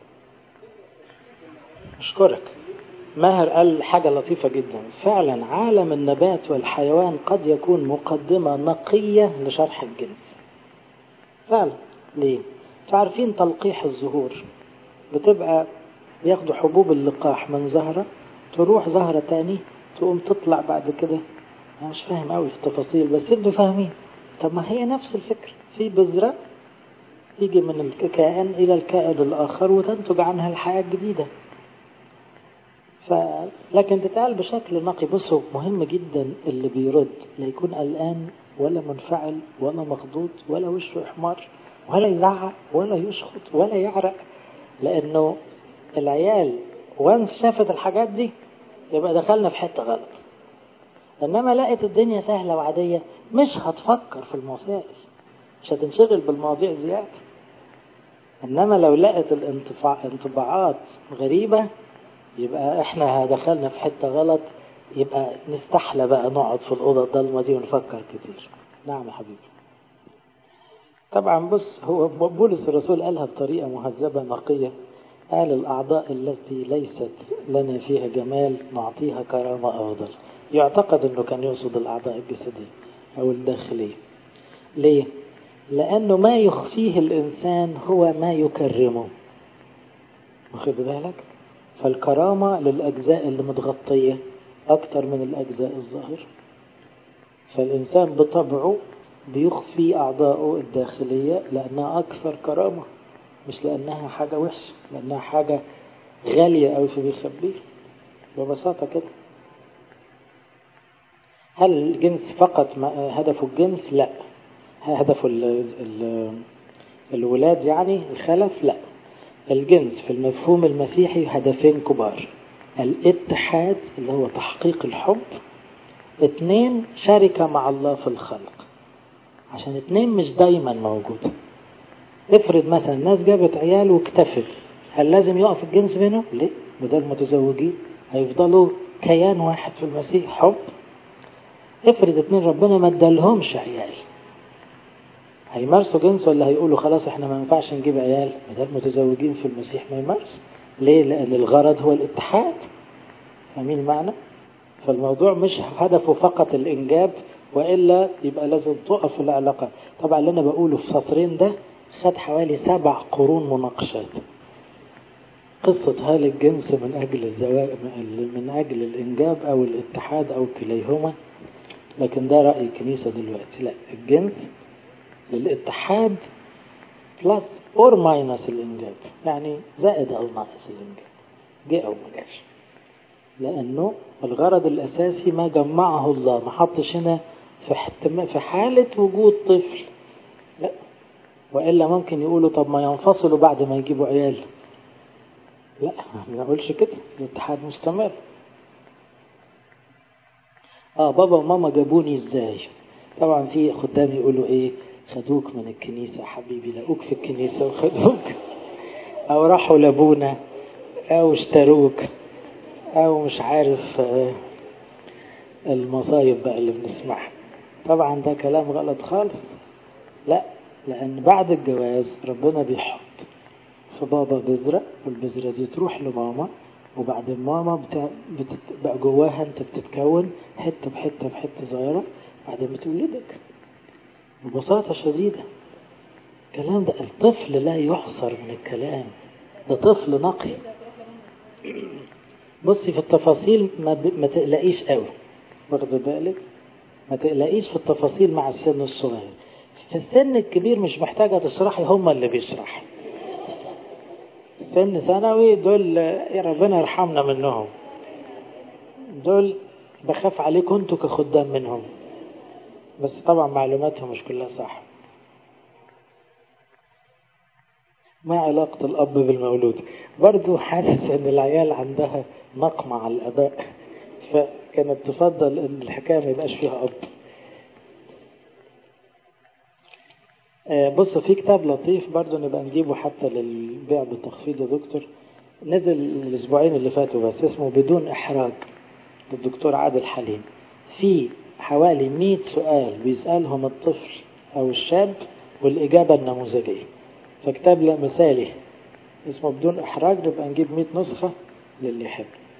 A: أشكرك ماهر قال حاجة لطيفة جدا فعلا عالم النبات والحيوان قد يكون مقدمة نقية لشرح الجنس فعلا ليه تعرفين تلقيح الزهور بتبقى بياخدوا حبوب اللقاح من زهرة تروح زهرة تاني تقوم تطلع بعد كده أنا مش فاهم قوي في التفاصيل بس انتوا فاهمين طب ما هي نفس الفكرة في بذرة تيجي من الكائن إلى الكائن الآخر وتنتج عنها الحياة الجديدة ف... لكن تتقال بشكل نقي بصوا مهم جدا اللي بيرد لا يكون قلقان ولا منفعل ولا مخضوض ولا وشه احمر ولا يزعق ولا يشخط ولا يعرق لانه العيال وانس شافت الحاجات دي يبقى دخلنا في حته غلط انما لقت الدنيا سهله وعاديه مش هتفكر في المسائل مش هتنشغل بالمواضيع زياده انما لو لقت الانطباعات غريبه يبقى احنا دخلنا في حته غلط يبقى نستحلى بقى نقعد في الاوضه الضلمه دي ونفكر كتير نعم يا حبيبي طبعا بص هو بولس الرسول قالها بطريقه مهذبه نقيه قال الأعضاء التي ليست لنا فيها جمال نعطيها كرامة أفضل يعتقد أنه كان يقصد الأعضاء الجسدية أو الداخلية ليه؟ لأنه ما يخفيه الإنسان هو ما يكرمه واخد بالك؟ فالكرامة للأجزاء اللي متغطية أكتر من الأجزاء الظاهرة فالإنسان بطبعه بيخفي أعضائه الداخلية لأنها أكثر كرامة مش لأنها حاجة وحشة لأنها حاجة غالية أوي في بيخبيه ببساطة كده هل الجنس فقط هدفه الجنس؟ لا هدفه ال ال الولاد يعني الخلف؟ لا الجنس في المفهوم المسيحي هدفين كبار الاتحاد اللي هو تحقيق الحب اتنين شركة مع الله في الخلق عشان اتنين مش دايما موجود افرض مثلا الناس جابت عيال واكتفت هل لازم يقف الجنس بينهم؟ ليه؟ بدل متزوجين هيفضلوا كيان واحد في المسيح حب افرض اتنين ربنا ما ادالهمش عيال هيمارسوا جنس ولا هيقولوا خلاص احنا ما ينفعش نجيب عيال بدل متزوجين في المسيح ما يمارس ليه؟ لأن الغرض هو الاتحاد فاهمين المعنى؟ فالموضوع مش هدفه فقط الإنجاب وإلا يبقى لازم تقف العلاقة طبعا اللي أنا بقوله في سطرين ده خد حوالي سبع قرون مناقشات قصة هل الجنس من أجل الزواج من أجل الإنجاب أو الاتحاد أو كليهما لكن ده رأي الكنيسة دلوقتي لا الجنس للاتحاد بلس اور ماينس الإنجاب يعني زائد أو ناقص الإنجاب جه أو ما جاش لأنه الغرض الأساسي ما جمعه الله ما حطش هنا في في حالة وجود طفل لا وإلا ممكن يقولوا طب ما ينفصلوا بعد ما يجيبوا عيال لا ما نقولش كده الاتحاد مستمر اه بابا وماما جابوني ازاي طبعا في خدام يقولوا ايه خدوك من الكنيسة حبيبي لقوك في الكنيسة وخدوك او راحوا لابونا او اشتروك او مش عارف المصايب بقى اللي بنسمعها طبعا ده كلام غلط خالص لا لان بعد الجواز ربنا بيحط في بابا بذرة والبذرة دي تروح لماما وبعدين ماما بتاع بقى جواها انت بتتكون حتة بحتة بحتة صغيرة بعدين بتولدك ببساطة شديدة الكلام ده الطفل لا يحصر من الكلام ده طفل نقي بصي في التفاصيل ما, ب... ما تقلقيش قوي واخد بالك ما تقلقيش في التفاصيل مع السن الصغير في السن الكبير مش محتاجة تشرحي هم اللي بيشرح سن ثانوي دول يا ربنا يرحمنا منهم دول بخاف عليكم انتوا كخدام منهم بس طبعا معلوماتهم مش كلها صح ما علاقة الأب بالمولود برضو حاسس أن العيال عندها نقمة على الآباء فكانت تفضل أن الحكاية ما يبقاش فيها أب بص في كتاب لطيف برضو نبقى نجيبه حتى للبيع بالتخفيض يا دكتور نزل الأسبوعين اللي فاتوا بس اسمه بدون إحراج للدكتور عادل حليم في حوالي 100 سؤال بيسألهم الطفل أو الشاب والإجابة النموذجية فكتاب لا مثالي اسمه بدون إحراج نبقى نجيب 100 نسخة للي يحب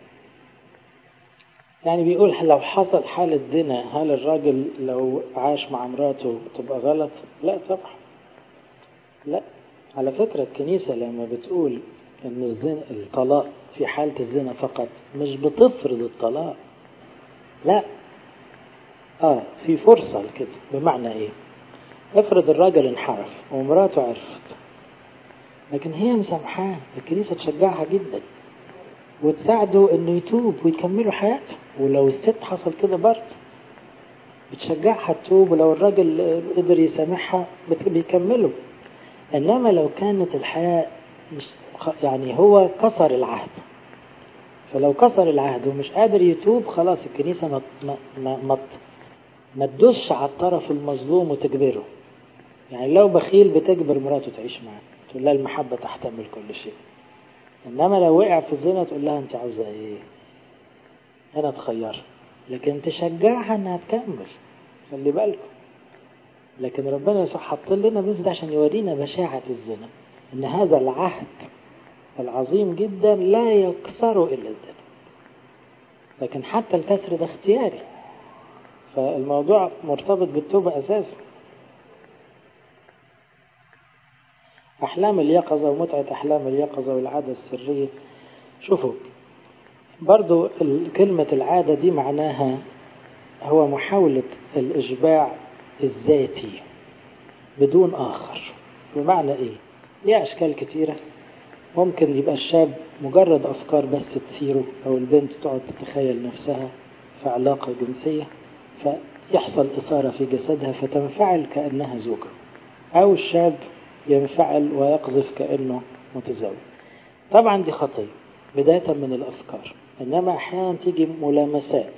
A: يعني بيقول لو حصل حالة زنا هل الراجل لو عاش مع مراته تبقى غلط؟ لا طبعا لا على فكرة الكنيسة لما بتقول ان الزنا الطلاق في حالة الزنا فقط مش بتفرض الطلاق لا اه في فرصة لكده بمعنى ايه افرض الراجل انحرف ومراته عرفت لكن هي مسامحاه الكنيسة تشجعها جدا وتساعده انه يتوب ويكملوا حياته ولو الست حصل كده برضه بتشجعها تتوب ولو الراجل قدر يسامحها بيكملوا انما لو كانت الحياة مش يعني هو كسر العهد فلو كسر العهد ومش قادر يتوب خلاص الكنيسة ما ما ما, ما, ما تدوسش على الطرف المظلوم وتجبره يعني لو بخيل بتجبر مراته تعيش معاه تقول لها المحبة تحتمل كل شيء انما لو وقع في الزنا تقول لها انت عاوزه ايه هنا تخير لكن تشجعها انها تكمل خلي بالكم لكن ربنا يسوع حط لنا بس ده عشان يورينا بشاعة الزنا ان هذا العهد العظيم جدا لا يكسره الا الزنا لكن حتى الكسر ده اختياري فالموضوع مرتبط بالتوبة اساسا أحلام اليقظة ومتعة أحلام اليقظة والعادة السرية شوفوا برضو كلمة العادة دي معناها هو محاولة الإشباع الذاتي بدون آخر بمعنى إيه؟ ليه أشكال كتيرة ممكن يبقى الشاب مجرد أفكار بس تثيره أو البنت تقعد تتخيل نفسها في علاقة جنسية فيحصل إثارة في جسدها فتنفعل كأنها زوجة أو الشاب ينفعل ويقذف كأنه متزوج طبعا دي خطية بداية من الأفكار إنما أحيانا تيجي ملامسات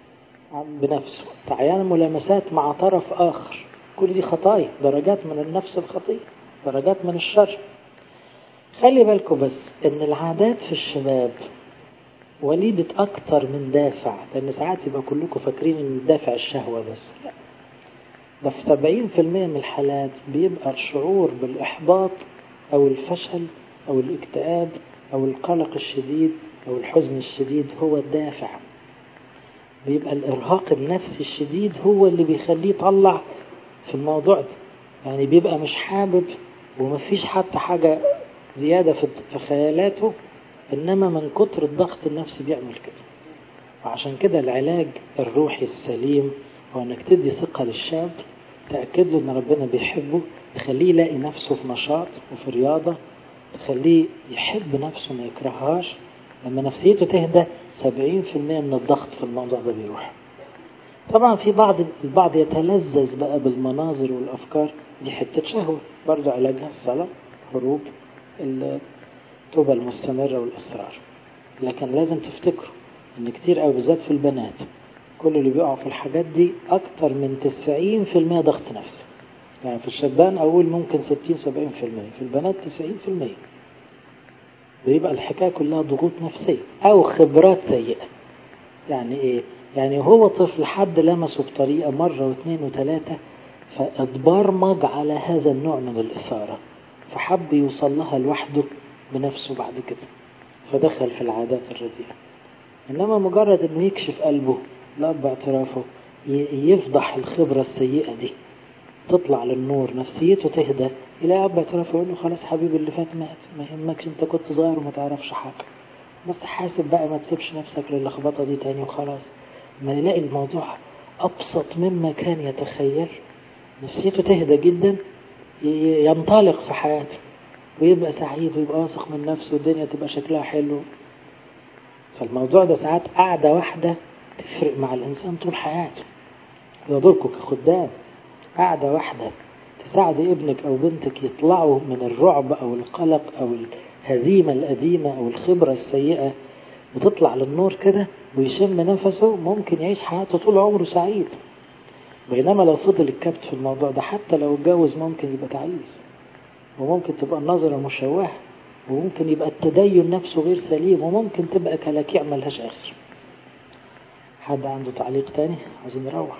A: بنفسه أحيانا ملامسات مع طرف آخر كل دي خطايا درجات من النفس الخطية درجات من الشر خلي بالكم بس ان العادات في الشباب وليدة اكتر من دافع لان ساعات يبقى كلكم فاكرين ان الدافع الشهوة بس لا ده في سبعين في المية من الحالات بيبقى الشعور بالاحباط او الفشل او الاكتئاب او القلق الشديد او الحزن الشديد هو الدافع بيبقى الارهاق النفسي الشديد هو اللي بيخليه يطلع في الموضوع ده يعني بيبقى مش حابب ومفيش حتى حاجة زيادة في خيالاته إنما من كتر الضغط النفسي بيعمل كده وعشان كده العلاج الروحي السليم هو إنك تدي ثقة للشاب تأكد له إن ربنا بيحبه تخليه يلاقي نفسه في نشاط وفي رياضة تخليه يحب نفسه ما يكرههاش لما نفسيته تهدى 70% من الضغط في الموضوع ده بيروح طبعا في بعض البعض يتلذذ بقى بالمناظر والافكار دي حته شهوه برضه علاجها الصلاه هروب التوبه المستمره والاصرار لكن لازم تفتكروا ان كتير قوي بالذات في البنات كل اللي بيقعوا في الحاجات دي اكتر من 90% ضغط نفسي يعني في الشبان اقول ممكن 60 70% في البنات 90% بيبقى الحكايه كلها ضغوط نفسيه او خبرات سيئه يعني ايه يعني هو طفل حد لمسه بطريقة مرة واثنين وثلاثة فاتبرمج على هذا النوع من الإثارة فحب يوصل لها لوحده بنفسه بعد كده فدخل في العادات الرديئة إنما مجرد إنه يكشف قلبه لأب اعترافه يفضح الخبرة السيئة دي تطلع للنور نفسيته تهدى إلى أب اعترافه يقول له خلاص حبيبي اللي فات مات ما يهمكش أنت كنت صغير وما تعرفش حاجة بس حاسب بقى ما تسيبش نفسك للخبطة دي تاني وخلاص ما يلاقي الموضوع أبسط مما كان يتخيل نفسيته تهدى جدا ينطلق في حياته ويبقى سعيد ويبقى واثق من نفسه والدنيا تبقى شكلها حلو فالموضوع ده ساعات قعدة واحدة تفرق مع الإنسان طول حياته يضركم كخدام قعدة واحدة تساعد ابنك أو بنتك يطلعوا من الرعب أو القلق أو الهزيمة القديمة أو الخبرة السيئة وتطلع للنور كده ويشم نفسه ممكن يعيش حياته طول عمره سعيد بينما لو فضل الكبت في الموضوع ده حتى لو اتجوز ممكن يبقى تعيس وممكن تبقى النظرة مشوهة وممكن يبقى التدين نفسه غير سليم وممكن تبقى كلاكيع ملهاش آخر حد عنده تعليق تاني عايزين نروح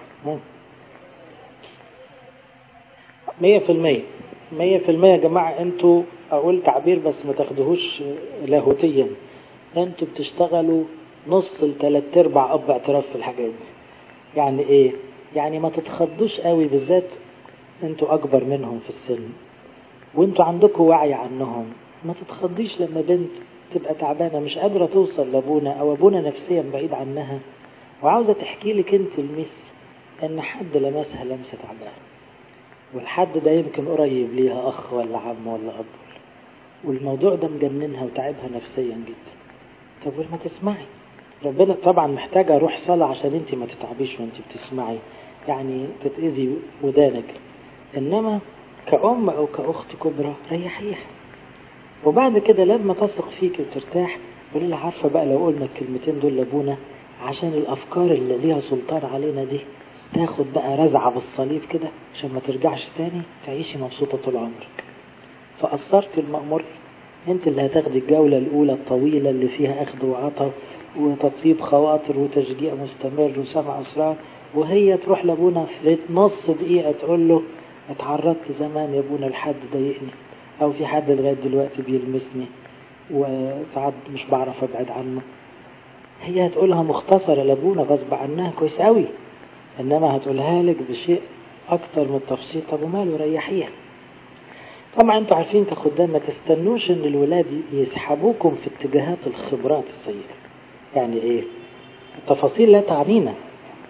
A: مية في المية مية في المية يا جماعة انتوا اقول تعبير بس ما تاخدهوش لاهوتيا انتوا بتشتغلوا نص لتلات ارباع اب اعتراف في الحاجات دي يعني ايه يعني ما تتخضوش قوي بالذات انتوا اكبر منهم في السن وانتوا عندكم وعي عنهم ما تتخضيش لما بنت تبقى تعبانة مش قادرة توصل لابونا او ابونا نفسيا بعيد عنها وعاوزة تحكي لك انت المس ان حد لمسها لمسة تعبانة والحد ده يمكن قريب ليها اخ ولا عم ولا اب والموضوع ده مجننها وتعبها نفسيا جدا طب ما تسمعي ربنا طبعا محتاجة روح صلاة عشان انت ما تتعبيش وانت بتسمعي يعني تتأذي ودانك انما كأم او كأخت كبرى ريحيها وبعد كده لما تثق فيك وترتاح قولي لها عارفة بقى لو قلنا الكلمتين دول لابونا عشان الافكار اللي ليها سلطان علينا دي تاخد بقى رزعة بالصليب كده عشان ما ترجعش تاني تعيشي مبسوطة طول عمرك فأثرت المأمور انت اللي هتاخدي الجولة الأولى الطويلة اللي فيها أخذ وعطاء وتطيب خواطر وتشجيع مستمر وسمع أسرار وهي تروح لابونا في نص دقيقة تقول له اتعرضت زمان يا ابونا لحد ضايقني أو في حد لغاية دلوقتي بيلمسني وساعات مش بعرف أبعد عنه هي هتقولها مختصرة لابونا غصب عنها كويس قوي إنما هتقولها لك بشيء أكتر من التفصيل طب وماله ريحيها طبعا انتوا عارفين كخدام ما تستنوش ان الولاد يسحبوكم في اتجاهات الخبرات السيئة يعني ايه التفاصيل لا تعنينا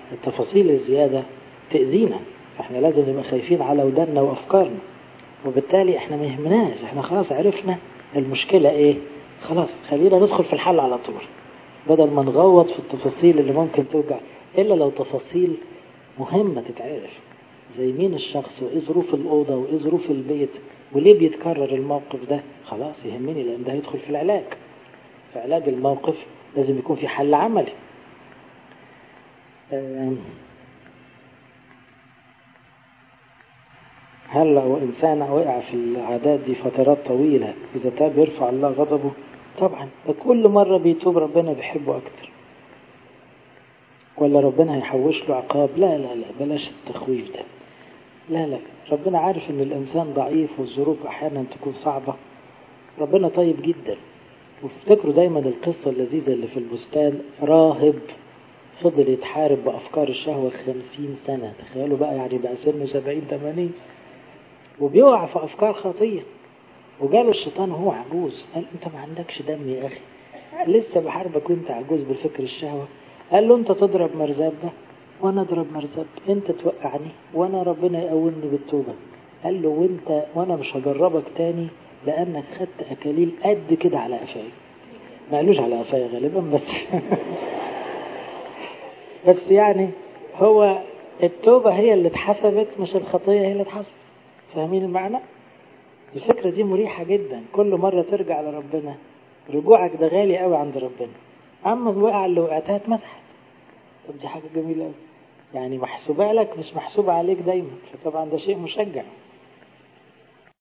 A: التفاصيل الزيادة تأذينا فاحنا لازم نبقى خايفين على ودنا وأفكارنا وبالتالي احنا ما يهمناش احنا خلاص عرفنا المشكلة ايه خلاص خلينا ندخل في الحل على طول بدل ما نغوط في التفاصيل اللي ممكن توجع إلا لو تفاصيل مهمة تتعرف زي مين الشخص وإيه ظروف الأوضة وإيه ظروف البيت وليه بيتكرر الموقف ده خلاص يهمني لأن ده هيدخل في العلاج في علاج الموقف لازم يكون في حل عملي هل لو إنسان وقع في العادات دي فترات طويلة إذا تاب يرفع الله غضبه طبعا كل مرة بيتوب ربنا بيحبه أكتر ولا ربنا هيحوش له عقاب لا لا لا بلاش التخويف ده لا لا ربنا عارف ان الانسان ضعيف والظروف احيانا تكون صعبة ربنا طيب جدا وافتكروا دايما القصة اللذيذة اللي في البستان راهب فضل يتحارب بأفكار الشهوة خمسين سنة تخيلوا بقى يعني بقى سنه سبعين تمانين وبيقع في أفكار خطية وجاله الشيطان وهو عجوز قال انت ما عندكش دم يا اخي لسه بحاربك وانت عجوز بالفكر الشهوة قال له انت تضرب مرزاب ده وانا اضرب مرزاب انت توقعني وانا ربنا يقومني بالتوبة قال له وانت وانا مش هجربك تاني لانك خدت اكاليل قد كده على قفايا ما قالوش على قفايا غالبا بس بس يعني هو التوبة هي اللي اتحسبت مش الخطية هي اللي اتحسبت فاهمين المعنى؟ الفكرة دي مريحة جدا كل مرة ترجع لربنا رجوعك ده غالي قوي عند ربنا أما الوقعة اللي وقعتها اتمسحت طب دي حاجة جميلة قوي يعني محسوبة لك مش محسوبة عليك دايما فطبعا ده شيء مشجع